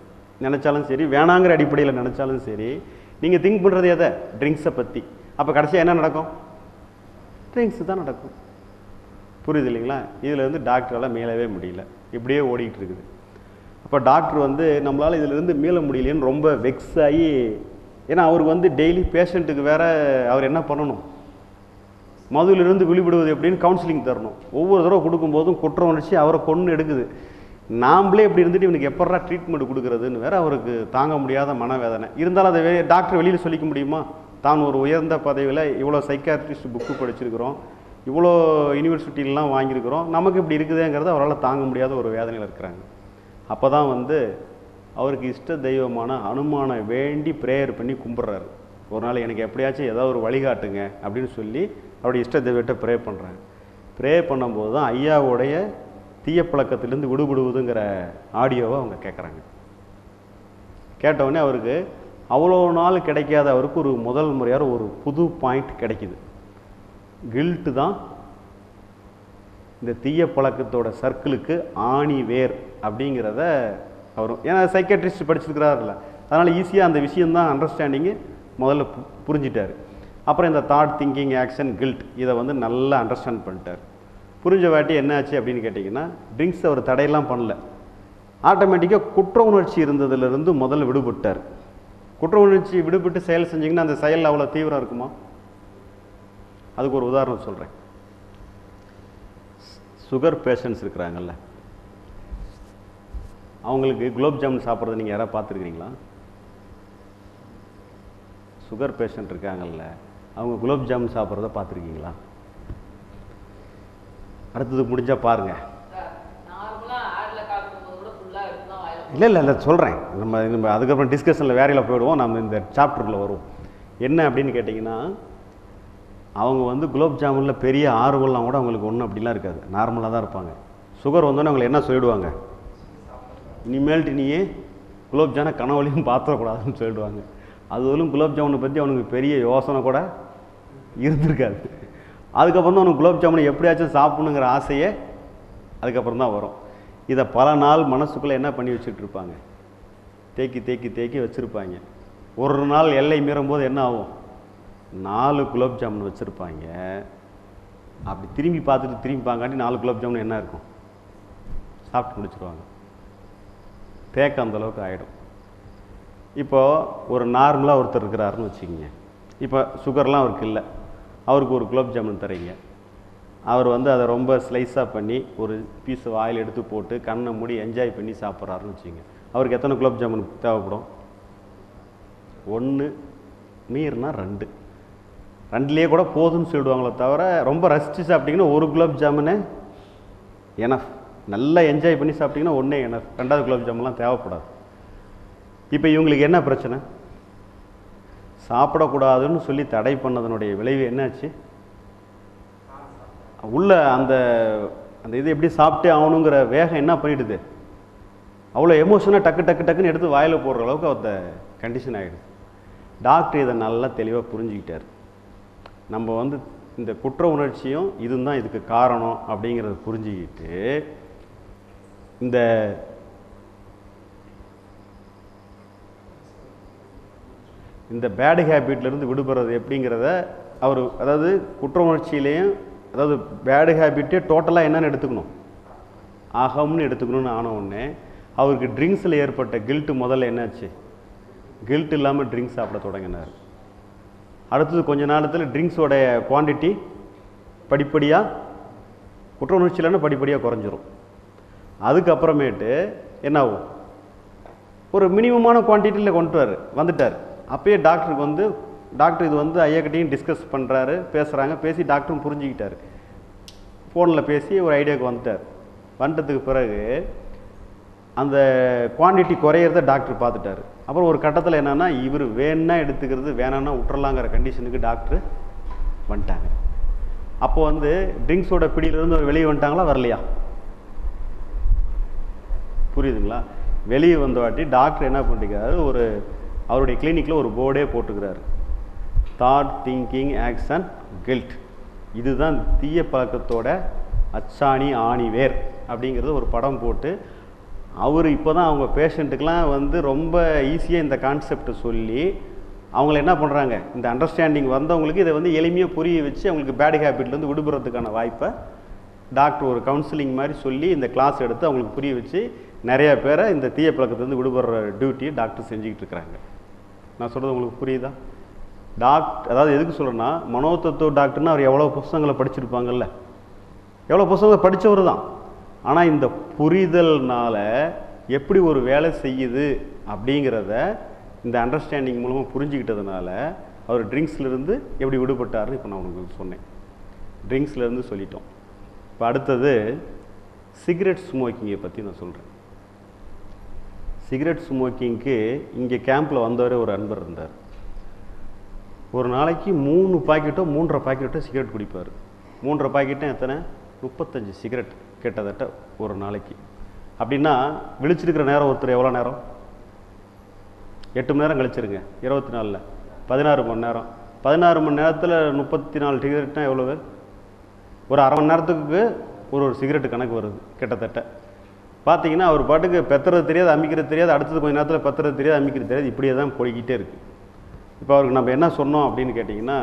நினச்சாலும் சரி வேணாங்கிற அடிப்படையில் நினச்சாலும் சரி நீங்கள் திங்க் பண்ணுறது எதை ட்ரிங்க்ஸை பற்றி அப்போ கடைசியாக என்ன நடக்கும் ட்ரிங்க்ஸ் தான் நடக்கும் புரியுது இல்லைங்களா இதில் இருந்து டாக்டரால் மீளவே முடியல இப்படியே ஓடிக்கிட்டு இருக்குது அப்போ டாக்டர் வந்து நம்மளால் இதிலிருந்து மீள முடியலையேன்னு ரொம்ப வெக்ஸ் ஆகி ஏன்னா அவருக்கு வந்து டெய்லி பேஷண்ட்டுக்கு வேற அவர் என்ன பண்ணணும் மதுவிலிருந்து விழிபடுவது எப்படின்னு கவுன்சிலிங் தரணும் ஒவ்வொரு தடவை கொடுக்கும்போதும் குற்ற உணர்ச்சி அவரை கொன்று எடுக்குது நாம்ளே இப்படி இருந்துட்டு இவனுக்கு எப்படா ட்ரீட்மெண்ட் கொடுக்குறதுன்னு வேற அவருக்கு தாங்க முடியாத மனவேதனை இருந்தாலும் அதை வே டாக்டர் வெளியில் சொல்லிக்க முடியுமா தான் ஒரு உயர்ந்த பதவியில் இவ்வளோ சைக்காட்ரிஸ்ட் புக்கு படிச்சிருக்கிறோம் இவ்வளோ யூனிவர்சிட்டிலாம் வாங்கியிருக்கிறோம் நமக்கு இப்படி இருக்குதேங்கிறது அவரால் தாங்க முடியாத ஒரு வேதனையில் இருக்கிறாங்க அப்போ தான் வந்து அவருக்கு இஷ்ட தெய்வமான அனுமானை வேண்டி ப்ரேயர் பண்ணி கும்பிட்றாரு ஒரு நாள் எனக்கு எப்படியாச்சும் ஏதாவது ஒரு வழிகாட்டுங்க அப்படின்னு சொல்லி அவருடைய இஷ்ட தெய்வத்தை ப்ரே பண்ணுறாங்க ப்ரே பண்ணும்போது தான் ஐயாவுடைய தீய பழக்கத்திலேருந்து விடுபடுவதுங்கிற ஆடியோவை அவங்க கேட்குறாங்க கேட்டவுடனே அவருக்கு அவ்வளோ நாள் கிடைக்காத அவருக்கு ஒரு முதல் முறையாக ஒரு புது பாயிண்ட் கிடைக்குது கில்ட்டு தான் இந்த தீய பழக்கத்தோட சர்க்கிளுக்கு ஆணி வேர் அப்படிங்கிறத அவர் ஏன்னா சைக்கட்ரிஸ்ட் படிச்சிருக்கிறாருல்ல அதனால் ஈஸியாக அந்த விஷயந்தான் அண்டர்ஸ்டாண்டிங்கு முதல்ல பு- புரிஞ்சிட்டாரு அப்புறம் இந்த தாட் திங்கிங் ஆக்ஷன் கில்ட் இதை வந்து நல்லா அண்டர்ஸ்டாண்ட் பண்ணிட்டார் புரிஞ்ச வாட்டி என்ன ஆச்சு அப்படின்னு கேட்டிங்கன்னா ட்ரிங்க்ஸ் அவர் தடையெல்லாம் பண்ணல ஆட்டோமேட்டிக்காக குற்ற உணர்ச்சி இருந்ததுலேருந்து முதல்ல விடுபட்டார் குற்ற உணர்ச்சி விடுபட்டு செயல் செஞ்சீங்கன்னா அந்த செயல் அவ்வளோ தீவிரம் இருக்குமா அதுக்கு ஒரு உதாரணம் சொல்கிறேன் சுகர் பேஷண்ட்ஸ் இருக்கிறாங்கல்ல அவங்களுக்கு குலோப் ஜாமுன் சாப்பிட்றத நீங்கள் யாராவது பார்த்துருக்கிறீங்களா சுகர் பேஷண்ட் இருக்காங்கல்ல அவங்க குலோப் ஜாமுன் சாப்பிட்றத பார்த்துருக்கீங்களா அடுத்தது முடிஞ்சால் பாருங்கள் நார்மலா ஆட்ல காட்டும்போது கூட ஃபுல்லா எடுத்து தான் வாயில இல்லை இல்லை இல்லை சொல்கிறேன் நம்ம நம்ம அதுக்கப்புறம் டிஸ்கஷனில் வேறையில் போயிடுவோம் நம்ம இந்த சாப்டருக்குள்ள வருவோம் என்ன அப்படின்னு கேட்டிங்கன்னா அவங்க வந்து குலோப் ஜாமுனில் பெரிய ஆர்வம்லாம் கூட அவங்களுக்கு ஒன்றும் அப்படிலாம் இருக்காது நார்மலாக தான் இருப்பாங்க சுகர் வந்தோடனே அவங்களை என்ன சொல்லிடுவாங்க இனிமேல்ட்டு நீயே குலோப் ஜானை கனவுலையும் பாத்திரக்கூடாதுன்னு சொல்லிடுவாங்க அதுவரையும் குலோப் ஜாமுனை பற்றி அவனுக்கு பெரிய யோசனை கூட இருந்திருக்காது அதுக்கப்புறம் தான் அவனுக்கு குலோப் ஜாமுனை எப்படியாச்சும் சாப்பிடணுங்கிற ஆசையே அதுக்கப்புறம் தான் வரும் இதை பல நாள் மனசுக்குள்ளே என்ன பண்ணி வச்சுட்டு இருப்பாங்க தேக்கி தேக்கி தேக்கி வச்சுருப்பாங்க ஒரு நாள் எல்லை மீறும் போது என்ன ஆகும் நாலு குலோப் ஜாமுன் வச்சுருப்பாங்க அப்படி திரும்பி பார்த்துட்டு திரும்பி பார்க்காட்டி நாலு குலோப் ஜாமுன் என்ன இருக்கும் சாப்பிட்டு முடிச்சிருவாங்க தேக்கம் அந்த அளவுக்கு ஆகிடும் இப்போ ஒரு நார்மலாக ஒருத்தர் இருக்கிறாருன்னு வச்சுக்கிங்க இப்போ சுகர்லாம் அவருக்கு இல்லை அவருக்கு ஒரு குலோப் ஜாமுன் தரீங்க அவர் வந்து அதை ரொம்ப ஸ்லைஸாக பண்ணி ஒரு பீஸ் வாயில் எடுத்து போட்டு கண்ணை மூடி என்ஜாய் பண்ணி சாப்பிட்றாருன்னு வச்சுக்கோங்க அவருக்கு எத்தனை குலோப் ஜாமுன் தேவைப்படும் ஒன்று மீறினா ரெண்டு ரெண்டுலேயே கூட போதும்னு சொல்லிடுவாங்களே தவிர ரொம்ப ரசித்து சாப்பிட்டீங்கன்னா ஒரு குலோப் ஜாமுனே எனஃப் நல்லா என்ஜாய் பண்ணி சாப்பிட்டீங்கன்னா ஒன்றே எனஃப் ரெண்டாவது குலோப் ஜாமுன்லாம் தேவைப்படாது இப்போ இவங்களுக்கு என்ன பிரச்சனை சாப்பிடக்கூடாதுன்னு சொல்லி தடை பண்ணதனுடைய விளைவு என்னாச்சு உள்ள அந்த அந்த இது எப்படி சாப்பிட்டே ஆகணுங்கிற வேகம் என்ன பண்ணிடுது அவ்வளோ எமோஷனாக டக்கு டக்கு டக்குன்னு எடுத்து வாயில் போடுற அளவுக்கு அந்த கண்டிஷன் ஆகிடுது டாக்டர் இதை நல்லா தெளிவாக புரிஞ்சுக்கிட்டார் நம்ம வந்து இந்த குற்ற உணர்ச்சியும் இதுதான் இதுக்கு காரணம் அப்படிங்கிறத புரிஞ்சுக்கிட்டு இந்த இந்த பேடு ஹேபிட்லேருந்து விடுபடுறது எப்படிங்கிறத அவர் அதாவது குற்ற உணர்ச்சியிலையும் அதாவது பேடு ஹேபிட்டே டோட்டலாக என்னென்னு எடுத்துக்கணும் அகம்னு எடுத்துக்கணும்னு ஆன உடனே அவருக்கு ட்ரிங்க்ஸில் ஏற்பட்ட கில்ட்டு முதல்ல என்னாச்சு கில்ட் இல்லாமல் ட்ரிங்க்ஸ் சாப்பிட தொடங்கினார் அடுத்தது கொஞ்ச நேரத்தில் ட்ரிங்க்ஸோடைய குவாண்டிட்டி படிப்படியாக குற்ற உணர்ச்சியிலன்னா படிப்படியாக குறைஞ்சிரும் அதுக்கப்புறமேட்டு என்ன ஆகும் ஒரு மினிமமான குவான்டிட்டியில் கொண்டு வர வந்துட்டார் அப்பயே டாக்டருக்கு வந்து டாக்டர் இது வந்து ஐயாக்கிட்டையும் டிஸ்கஸ் பண்ணுறாரு பேசுகிறாங்க பேசி டாக்டரும் புரிஞ்சுக்கிட்டாரு ஃபோனில் பேசி ஒரு ஐடியாவுக்கு வந்துட்டார் வந்துட்டதுக்கு பிறகு அந்த குவான்டிட்டி குறையிறத டாக்டர் பார்த்துட்டாரு அப்புறம் ஒரு கட்டத்தில் என்னன்னா இவர் வேணும்னா எடுத்துக்கிறது வேணாம்னா விட்டுறலாங்கிற கண்டிஷனுக்கு டாக்டர் வந்துட்டாங்க அப்போ வந்து ட்ரிங்க்ஸோட பிடியிலேருந்து ஒரு வெளியே வந்துட்டாங்களா வரலையா புரியுதுங்களா வெளியே வந்த வாட்டி டாக்டர் என்ன பண்ணிக்கிறாரு ஒரு அவருடைய கிளினிக்கில் ஒரு போர்டே போட்டுக்கிறாரு தாட் திங்கிங் ஆக்ஷன் கில்ட் இதுதான் தீய பழக்கத்தோட அச்சாணி ஆணி வேர் அப்படிங்கிறது ஒரு படம் போட்டு அவர் இப்போ தான் அவங்க பேஷண்ட்டுக்கெலாம் வந்து ரொம்ப ஈஸியாக இந்த கான்செப்டை சொல்லி அவங்கள என்ன பண்ணுறாங்க இந்த அண்டர்ஸ்டாண்டிங் வந்தவங்களுக்கு இதை வந்து எளிமையாக புரிய வச்சு அவங்களுக்கு பேட் ஹேபிட்லேருந்து விடுபடுறதுக்கான வாய்ப்பை டாக்டர் ஒரு கவுன்சிலிங் மாதிரி சொல்லி இந்த கிளாஸ் எடுத்து அவங்களுக்கு புரிய வச்சு நிறைய பேரை இந்த தீய பழக்கத்துலேருந்து விடுபடுற டியூட்டியை டாக்டர் செஞ்சுக்கிட்டு இருக்கிறாங்க நான் சொல்கிறது உங்களுக்கு புரியுதா டாக்டர் அதாவது எதுக்கு சொல்கிறேன்னா மனோதத்துவ டாக்டர்னா அவர் எவ்வளோ புஸ்தகங்களை படிச்சிருப்பாங்கல்ல எவ்வளோ புஸ்தகங்களை படித்தவர் தான் ஆனால் இந்த புரிதல்னால எப்படி ஒரு வேலை செய்யுது அப்படிங்கிறத இந்த அண்டர்ஸ்டாண்டிங் மூலமாக புரிஞ்சுக்கிட்டதுனால அவர் ட்ரிங்க்ஸ்லேருந்து எப்படி விடுபட்டார்னு இப்போ நான் உங்களுக்கு சொன்னேன் ட்ரிங்க்ஸ்லேருந்து சொல்லிட்டோம் இப்போ அடுத்தது சிகரெட் ஸ்மோக்கிங்கை பற்றி நான் சொல்கிறேன் சிகரெட் ஸ்மோக்கிங்க்கு இங்கே கேம்பில் வந்தவரே ஒரு அன்பர் இருந்தார் ஒரு நாளைக்கு மூணு பாக்கெட்டோ மூன்றரை பாக்கெட்டோ சிகரெட் குடிப்பார் மூன்றரை பாக்கெட்டும் எத்தனை முப்பத்தஞ்சு சிகரெட் கிட்டத்தட்ட ஒரு நாளைக்கு அப்படின்னா விழிச்சிருக்கிற நேரம் ஒருத்தர் எவ்வளோ நேரம் எட்டு மணி நேரம் கழிச்சிருங்க இருபத்தி நாலில் பதினாறு மணி நேரம் பதினாறு மணி நேரத்தில் முப்பத்தி நாலு சிகரெட்னா எவ்வளவு ஒரு அரை மணி நேரத்துக்கு ஒரு ஒரு சிகரெட் கணக்கு வருது கிட்டத்தட்ட பார்த்தீங்கன்னா அவர் பாட்டுக்கு பெத்துறது தெரியாது அமைக்கிறது தெரியாது அடுத்தது கொஞ்ச நேரத்தில் பெத்துறது தெரியாது அமைக்கிறது தெரியாது இப்படியே தான் போய்கிட்டே இருக்குது இப்போ அவருக்கு நம்ம என்ன சொன்னோம் அப்படின்னு கேட்டிங்கன்னா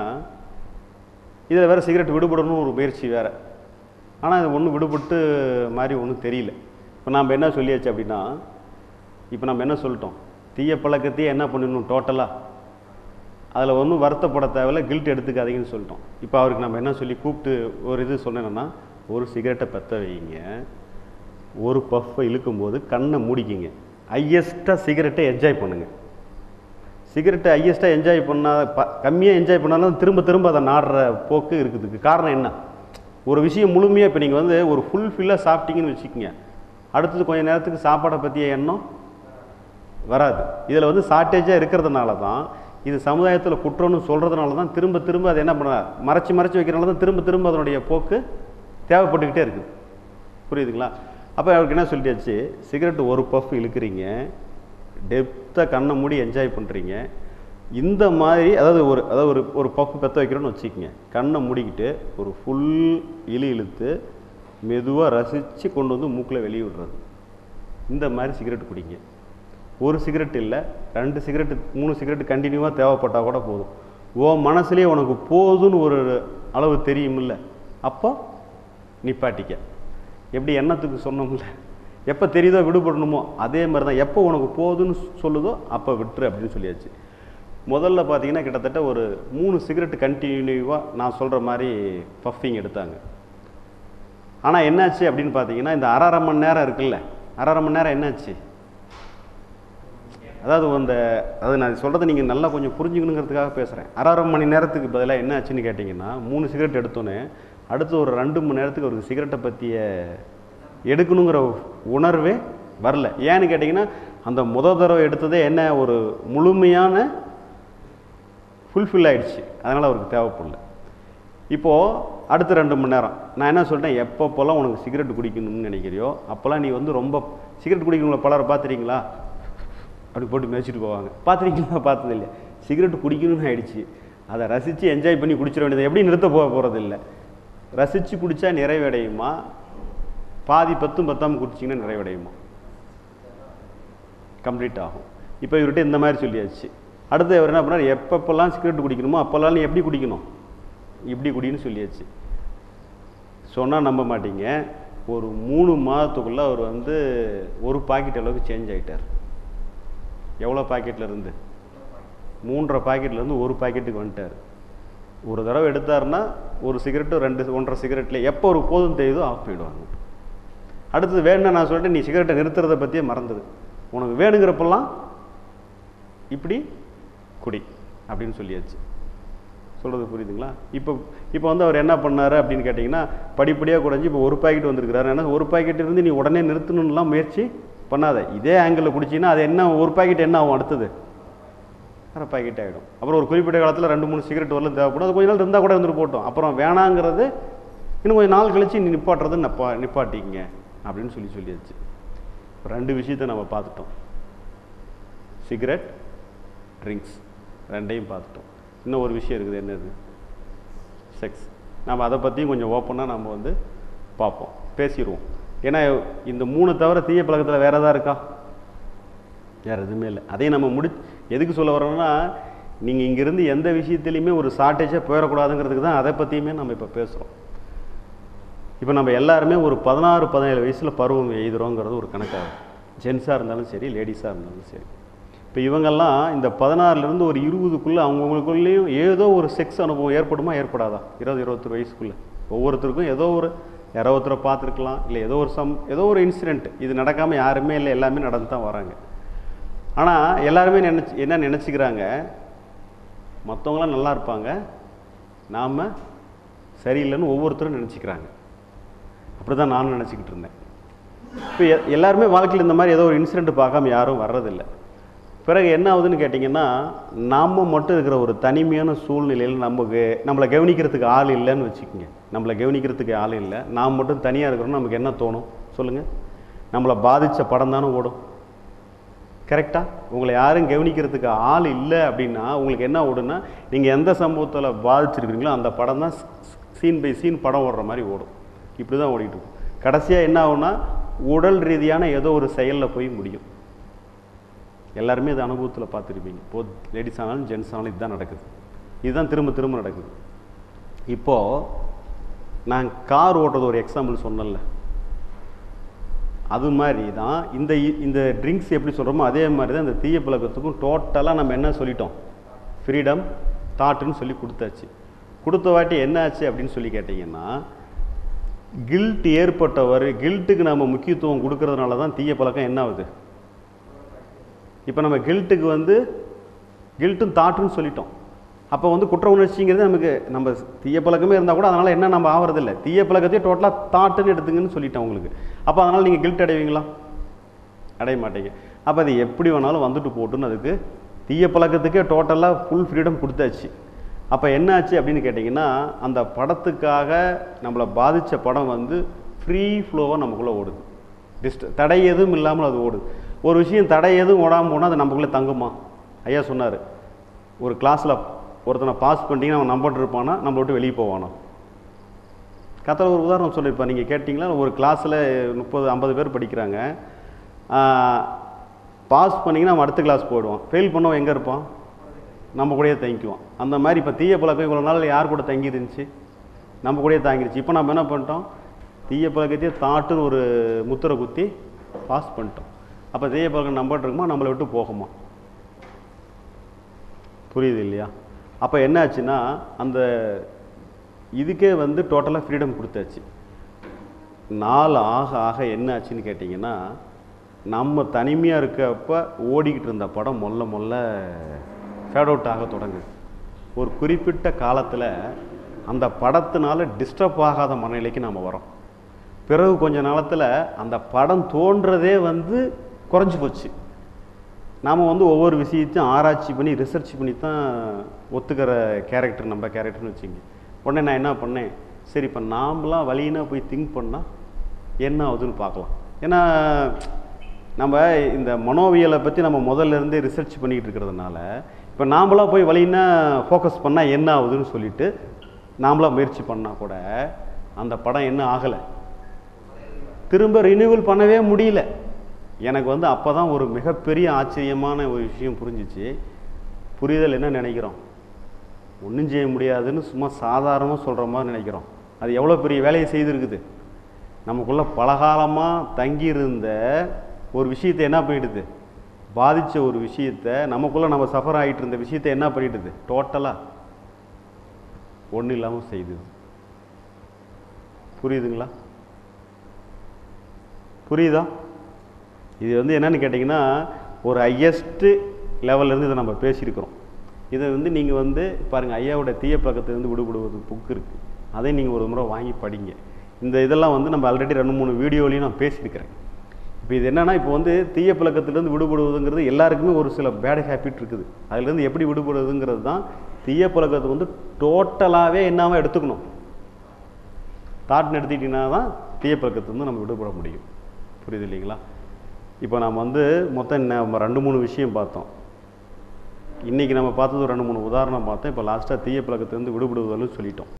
இதில் வேறு சிகரெட் விடுபடணும் ஒரு முயற்சி வேறு ஆனால் இது ஒன்றும் விடுபட்டு மாதிரி ஒன்றும் தெரியல இப்போ நாம் என்ன சொல்லியாச்சு அப்படின்னா இப்போ நம்ம என்ன சொல்லிட்டோம் தீய பழக்கத்தையே என்ன பண்ணணும் டோட்டலாக அதில் ஒன்றும் வருத்தப்பட தேவையில்ல கில்ட் எடுத்துக்காதீங்கன்னு சொல்லிட்டோம் இப்போ அவருக்கு நம்ம என்ன சொல்லி கூப்பிட்டு ஒரு இது சொன்னேன்னா ஒரு சிகரெட்டை பற்ற வைங்க ஒரு பஃப்பை இழுக்கும்போது கண்ணை மூடிக்கிங்க ஹையஸ்ட்டாக சிகரெட்டை என்ஜாய் பண்ணுங்கள் சிகரெட்டை ஹையஸ்ட்டாக என்ஜாய் பண்ணால் ப கம்மியாக என்ஜாய் பண்ணாலும் திரும்ப திரும்ப அதை நாடுற போக்கு இருக்குதுக்கு காரணம் என்ன ஒரு விஷயம் முழுமையாக இப்போ நீங்கள் வந்து ஒரு ஃபுல்ஃபில்லாக சாப்பிட்டீங்கன்னு வச்சுக்கோங்க அடுத்தது கொஞ்சம் நேரத்துக்கு சாப்பாடை பற்றிய எண்ணம் வராது இதில் வந்து ஷார்ட்டேஜாக இருக்கிறதுனால தான் இது சமுதாயத்தில் குற்றம்னு சொல்கிறதுனால தான் திரும்ப திரும்ப அதை என்ன பண்ண மறைச்சி மறைச்சி வைக்கிறனால தான் திரும்ப திரும்ப அதனுடைய போக்கு தேவைப்பட்டுக்கிட்டே இருக்குது புரியுதுங்களா அப்போ அவருக்கு என்ன சொல்லியாச்சு சிகரெட் ஒரு பஃப் இழுக்கிறீங்க டெப்த்தாக கண்ணை மூடி என்ஜாய் பண்ணுறீங்க இந்த மாதிரி அதாவது ஒரு அதாவது ஒரு ஒரு பஃப் பெற்ற வைக்கிறோன்னு வச்சுக்கோங்க கண்ணை மூடிக்கிட்டு ஒரு ஃபுல் இழு இழுத்து மெதுவாக ரசித்து கொண்டு வந்து மூக்கில் வெளியே விடுறது இந்த மாதிரி சிகரெட் குடிங்க ஒரு சிகரெட் இல்லை ரெண்டு சிகரெட்டு மூணு சிகரெட் கண்டினியூவாக தேவைப்பட்டால் கூட போதும் ஓ மனசுலேயே உனக்கு போதும்னு ஒரு அளவு தெரியுமில்ல அப்போ நிப்பாட்டிக்க எப்படி எண்ணத்துக்கு சொன்னோம்ல எப்போ தெரியுதோ விடுபடணுமோ அதே மாதிரி தான் எப்போ உனக்கு போதும்னு சொல்லுதோ அப்போ விட்டுரு அப்படின்னு சொல்லியாச்சு முதல்ல பார்த்தீங்கன்னா கிட்டத்தட்ட ஒரு மூணு சிகரெட் கண்டினியூவாக நான் சொல்கிற மாதிரி பஃபிங் எடுத்தாங்க ஆனால் என்னாச்சு அப்படின்னு பார்த்தீங்கன்னா இந்த அரை அரை மணி நேரம் இருக்குல்ல அரை அரை மணி நேரம் என்னாச்சு அதாவது அந்த அது நான் சொல்கிறத நீங்கள் நல்லா கொஞ்சம் புரிஞ்சுக்கணுங்கிறதுக்காக பேசுகிறேன் அரை அரை மணி நேரத்துக்கு பதிலாக என்ன ஆச்சுன்னு கேட்டிங்கன்னா மூணு சிகரெட் எடுத்தோன்னே அடுத்து ஒரு ரெண்டு மணி நேரத்துக்கு ஒரு சிகரெட்டை பற்றிய எடுக்கணுங்கிற உணர்வே வரல ஏன்னு கேட்டிங்கன்னா அந்த முத தடவை எடுத்ததே என்ன ஒரு முழுமையான ஃபுல்ஃபில் ஆயிடுச்சு அதனால் அவருக்கு தேவைப்படல இப்போது அடுத்த ரெண்டு மணி நேரம் நான் என்ன சொல்லிட்டேன் எப்பப்போல்லாம் உனக்கு சிகரெட் குடிக்கணும்னு நினைக்கிறியோ அப்போல்லாம் நீ வந்து ரொம்ப சிகரெட் குடிக்கணுங்கள பலரை பார்த்துறீங்களா அப்படி போட்டு மேய்ச்சிட்டு போவாங்க பார்த்துருக்கீங்களா பார்த்தது இல்லை சிகரெட் குடிக்கணும்னு ஆயிடுச்சு அதை ரசித்து என்ஜாய் பண்ணி குடிச்சிட வேண்டியது எப்படி நிறுத்த போக போகிறது இல்லை ரசித்து குடித்தா நிறைவடையுமா பாதி பத்தும் பத்தாமல் குடிச்சிங்கன்னா நிறைவடையுமா கம்ப்ளீட் ஆகும் இப்போ இவர்கிட்ட இந்த மாதிரி சொல்லியாச்சு அடுத்து அவர் என்ன பண்ணார் எப்பப்பெல்லாம் சிகரெட் குடிக்கணுமோ அப்போல்லாம் நீ எப்படி குடிக்கணும் இப்படி குடின்னு சொல்லியாச்சு சொன்னால் நம்ப மாட்டீங்க ஒரு மூணு மாதத்துக்குள்ளே அவர் வந்து ஒரு பாக்கெட் அளவுக்கு சேஞ்ச் ஆகிட்டார் எவ்வளோ பாக்கெட்டில் இருந்து மூன்றரை பாக்கெட்லேருந்து ஒரு பாக்கெட்டுக்கு வந்துட்டார் ஒரு தடவை எடுத்தாருன்னா ஒரு சிகரெட்டு ரெண்டு ஒன்றரை சிகரெட்டில் எப்போ ஒரு போதும் தெரியுதோ ஆஃப் பண்ணிடுவாங்க அடுத்தது வேணும்னா நான் சொல்லிட்டு நீ சிகரெட்டை நிறுத்துறதை பற்றியே மறந்துடு உனக்கு வேணுங்கிறப்பெல்லாம் இப்படி குடி அப்படின்னு சொல்லியாச்சு சொல்கிறது புரியுதுங்களா இப்போ இப்போ வந்து அவர் என்ன பண்ணார் அப்படின்னு கேட்டிங்கன்னா படிப்படியாக குறைஞ்சி இப்போ ஒரு பாக்கெட் வந்திருக்கிறாரு ஏன்னா ஒரு பாக்கெட் இருந்து நீ உடனே நிறுத்தணும்லாம் முயற்சி பண்ணாத இதே ஆங்கிளில் குடிச்சின்னா அது என்ன ஒரு பாக்கெட் என்ன ஆகும் அடுத்தது அரை பாக்கெட் ஆகிடும் அப்புறம் ஒரு குறிப்பிட்ட காலத்தில் ரெண்டு மூணு சிகரெட் வரலும் தேவைப்படும் அது கொஞ்ச நாள் இருந்தால் கூட இருந்துட்டு போட்டோம் அப்புறம் வேணாங்கிறது இன்னும் கொஞ்சம் நாள் கழிச்சு நீ நிப்பாட்டுறது நப்பா நிப்பாட்டிங்க அப்படின்னு சொல்லி சொல்லியாச்சு இப்ப ரெண்டு விஷயத்தை நம்ம பார்த்துட்டோம் சிகரெட் ட்ரிங்க்ஸ் ரெண்டையும் பார்த்துட்டோம் இன்னும் ஒரு விஷயம் இருக்குது என்னது செக்ஸ் நம்ம அதை பற்றியும் கொஞ்சம் ஓப்பனாக நம்ம வந்து பார்ப்போம் பேசிடுவோம் ஏன்னா இந்த மூணு தவிர தீய பழக்கத்தில் வேற எதாவது இருக்கா வேறு எதுவுமே இல்லை அதையும் நம்ம முடி எதுக்கு சொல்ல வரோம்னா நீங்கள் இங்கேருந்து எந்த விஷயத்துலையுமே ஒரு ஷார்ட்டேஜாக போயிடக்கூடாதுங்கிறதுக்கு தான் அதை பற்றியுமே நம்ம இப்போ பேசுகிறோம் இப்போ நம்ம எல்லாருமே ஒரு பதினாறு பதினேழு வயசில் பருவம் எய்துறோங்கிறது ஒரு கணக்காகும் ஜென்ஸாக இருந்தாலும் சரி லேடிஸாக இருந்தாலும் சரி இப்போ இவங்கெல்லாம் இந்த பதினாறுலேருந்து ஒரு இருபதுக்குள்ளே அவங்கவுங்களுக்குள்ளேயும் ஏதோ ஒரு செக்ஸ் அனுபவம் ஏற்படுமா ஏற்படாதா இருபது இருபத்தொரு வயசுக்குள்ளே ஒவ்வொருத்தருக்கும் ஏதோ ஒரு யாரோ ஒருத்தரை பார்த்துருக்கலாம் இல்லை ஏதோ ஒரு சம் ஏதோ ஒரு இன்சிடெண்ட் இது நடக்காமல் யாருமே இல்லை எல்லாமே நடந்து தான் வராங்க ஆனால் எல்லாருமே நினச்சி என்ன நினச்சிக்கிறாங்க மற்றவங்களாம் நல்லா இருப்பாங்க நாம் சரியில்லைன்னு ஒவ்வொருத்தரும் நினச்சிக்கிறாங்க அப்படி தான் நானும் நினச்சிக்கிட்டு இருந்தேன் இப்போ எ- எல்லாருமே வாழ்க்கையில் இந்த மாதிரி ஏதோ ஒரு இன்சிடெண்ட் பார்க்காம யாரும் வர்றதில்லை பிறகு என்ன ஆகுதுன்னு கேட்டிங்கன்னா நாம் மட்டும் இருக்கிற ஒரு தனிமையான சூழ்நிலையில் நமக்கு நம்மளை கவனிக்கிறதுக்கு ஆள் இல்லைன்னு வச்சுக்கோங்க நம்மளை கவனிக்கிறதுக்கு ஆள் இல்லை நாம் மட்டும் தனியாக இருக்கிறோம் நமக்கு என்ன தோணும் சொல்லுங்கள் நம்மளை பாதித்த படம் தானே ஓடும் கரெக்டாக உங்களை யாரும் கவனிக்கிறதுக்கு ஆள் இல்லை அப்படின்னா உங்களுக்கு என்ன ஓடுன்னா நீங்கள் எந்த சம்பவத்தில் பாதிச்சிருக்கிறீங்களோ அந்த படம் தான் சீன் பை சீன் படம் ஓடுற மாதிரி ஓடும் இப்படி தான் ஓடிட்டு இருக்கும் கடைசியாக என்ன ஆகும்னா உடல் ரீதியான ஏதோ ஒரு செயலில் போய் முடியும் எல்லாருமே இது அனுபவத்தில் பார்த்துருப்பீங்க போத் லேடிஸ் ஆனாலும் ஜென்ஸ் ஆனாலும் இதுதான் நடக்குது இதுதான் திரும்ப திரும்ப நடக்குது இப்போது நான் கார் ஓட்டுறது ஒரு எக்ஸாம்பிள் சொன்னேன்ல அது மாதிரி தான் இந்த இ- இந்த ட்ரிங்க்ஸ் எப்படி சொல்கிறோமோ அதே மாதிரி தான் இந்த தீய பழக்கத்துக்கும் டோட்டலாக நம்ம என்ன சொல்லிட்டோம் ஃப்ரீடம் தாட்டுன்னு சொல்லி கொடுத்தாச்சு கொடுத்த வாட்டி என்ன ஆச்சு அப்படின்னு சொல்லி கேட்டிங்கன்னா கில்ட் ஏற்பட்டவர் கில்ட்டுக்கு நம்ம முக்கியத்துவம் கொடுக்கறதுனால தான் தீய பழக்கம் என்ன ஆகுது இப்போ நம்ம கில்ட்டுக்கு வந்து கில்ட்டும் தாட்டுன்னு சொல்லிட்டோம் அப்போ வந்து குற்ற உணர்ச்சிங்கிறது நமக்கு நம்ம தீய பழக்கமே இருந்தால் கூட அதனால் என்ன நம்ம ஆவறதில்லை தீய பழக்கத்தையே டோட்டலாக தாட்டுன்னு எடுத்துங்கன்னு சொல்லிட்டேன் உங்களுக்கு அப்போ அதனால் நீங்கள் கில்ட் அடைவீங்களா அடைய மாட்டீங்க அப்போ அது எப்படி வேணாலும் வந்துட்டு போட்டுன்னு அதுக்கு தீய பழக்கத்துக்கே டோட்டலாக ஃபுல் ஃப்ரீடம் கொடுத்தாச்சு அப்போ என்ன ஆச்சு அப்படின்னு கேட்டிங்கன்னா அந்த படத்துக்காக நம்மளை பாதித்த படம் வந்து ஃப்ரீ ஃப்ளோவாக நமக்குள்ளே ஓடுது டிஸ்ட் தடை எதுவும் இல்லாமல் அது ஓடுது ஒரு விஷயம் தடை எதுவும் ஓடாமல் போனால் அது நமக்குள்ளே தங்குமா ஐயா சொன்னார் ஒரு கிளாஸில் ஒருத்தனை பாஸ் பண்ணிட்டீங்கன்னா அவன் நம்பிட்டு இருப்பானா நம்ம விட்டு வெளியே போவானா கத்தில் ஒரு உதாரணம் சொல்லியிருப்பேன் நீங்கள் கேட்டிங்களா ஒரு கிளாஸில் முப்பது ஐம்பது பேர் படிக்கிறாங்க பாஸ் பண்ணிங்கன்னா அவன் அடுத்த கிளாஸ் போயிடுவான் ஃபெயில் பண்ணவன் எங்கே இருப்பான் நம்ம கூடயே தங்கிக்குவான் அந்த மாதிரி இப்போ தீய பழக்கம் இவ்வளோ நாள் யார் கூட தங்கி இருந்துச்சு நம்ம கூடயே தாங்கிருச்சு இப்போ நம்ம என்ன பண்ணிட்டோம் தீய பழக்கத்தையே தாட்டுன்னு ஒரு முத்திரை குத்தி பாஸ் பண்ணிட்டோம் அப்போ தீய பழக்கம் நம்பிட்டு இருக்குமா நம்மளை விட்டு போகுமா புரியுது இல்லையா அப்போ என்ன ஆச்சுன்னா அந்த இதுக்கே வந்து டோட்டலாக ஃப்ரீடம் கொடுத்தாச்சு நாள் ஆக ஆக என்ன ஆச்சுன்னு கேட்டிங்கன்னா நம்ம தனிமையாக இருக்கப்ப ஓடிக்கிட்டு இருந்த படம் மொல்ல மொல்ல ஃபேட் அவுட் ஆக தொடங்குது ஒரு குறிப்பிட்ட காலத்தில் அந்த படத்தினால டிஸ்டர்ப் ஆகாத மனநிலைக்கு நாம் வரோம் பிறகு கொஞ்ச நாளத்தில் அந்த படம் தோன்றதே வந்து குறைஞ்சி போச்சு நாம் வந்து ஒவ்வொரு விஷயத்தையும் ஆராய்ச்சி பண்ணி ரிசர்ச் பண்ணி தான் ஒத்துக்கிற கேரக்டர் நம்ம கேரக்டர்னு வச்சுங்க உடனே நான் என்ன பண்ணேன் சரி இப்போ நாமளாம் வழியினா போய் திங்க் பண்ணால் என்ன ஆகுதுன்னு பார்க்கலாம் ஏன்னா நம்ம இந்த மனோவியலை பற்றி நம்ம முதல்ல இருந்தே ரிசர்ச் பண்ணிக்கிட்டு இருக்கிறதுனால இப்போ நாமளா போய் வழியினா ஃபோக்கஸ் பண்ணால் என்ன ஆகுதுன்னு சொல்லிட்டு நாமளா முயற்சி பண்ணால் கூட அந்த படம் என்ன ஆகலை திரும்ப ரினியூவல் பண்ணவே முடியல எனக்கு வந்து அப்போ தான் ஒரு மிகப்பெரிய ஆச்சரியமான ஒரு விஷயம் புரிஞ்சிச்சு புரிதல் என்ன நினைக்கிறோம் ஒன்றும் செய்ய முடியாதுன்னு சும்மா சாதாரணமாக சொல்கிற மாதிரி நினைக்கிறோம் அது எவ்வளோ பெரிய வேலையை செய்திருக்குது நமக்குள்ள பலகாலமாக தங்கியிருந்த ஒரு விஷயத்தை என்ன பண்ணிடுது பாதித்த ஒரு விஷயத்தை நமக்குள்ளே நம்ம சஃபர் ஆகிட்டு இருந்த விஷயத்தை என்ன பண்ணிடுது டோட்டலாக ஒன்றும் இல்லாமல் செய்துது புரியுதுங்களா புரியுதா இது வந்து என்னன்னு கேட்டிங்கன்னா ஒரு ஹையஸ்ட்டு லெவல்லேருந்து இதை நம்ம பேசியிருக்கிறோம் இதை வந்து நீங்கள் வந்து பாருங்கள் ஐயாவோட தீய பழக்கத்திலிருந்து விடுபடுவது புக் இருக்குது அதை நீங்கள் ஒரு முறை வாங்கி படிங்க இந்த இதெல்லாம் வந்து நம்ம ஆல்ரெடி ரெண்டு மூணு வீடியோலையும் நான் பேசியிருக்கிறேன் இப்போ இது என்னன்னா இப்போ வந்து தீய பழக்கத்திலேருந்து விடுபடுவதுங்கிறது எல்லாருக்குமே ஒரு சில பேட் ஹேபிட் இருக்குது அதுலேருந்து எப்படி விடுபடுவதுங்கிறது தான் தீய பழக்கத்தை வந்து டோட்டலாகவே என்னாம எடுத்துக்கணும் தாட்னு எடுத்துக்கிட்டிங்கன்னா தான் தீய பழக்கத்திலிருந்து நம்ம விடுபட முடியும் புரியுது இல்லைங்களா இப்போ நம்ம வந்து மொத்தம் நம்ம ரெண்டு மூணு விஷயம் பார்த்தோம் இன்றைக்கி நம்ம பார்த்தது ஒரு ரெண்டு மூணு உதாரணம் பார்த்தோம் இப்போ லாஸ்ட்டாக தீய பழக்கத்திலேருந்து விடுபடுவதுன்னு சொல்லிட்டோம்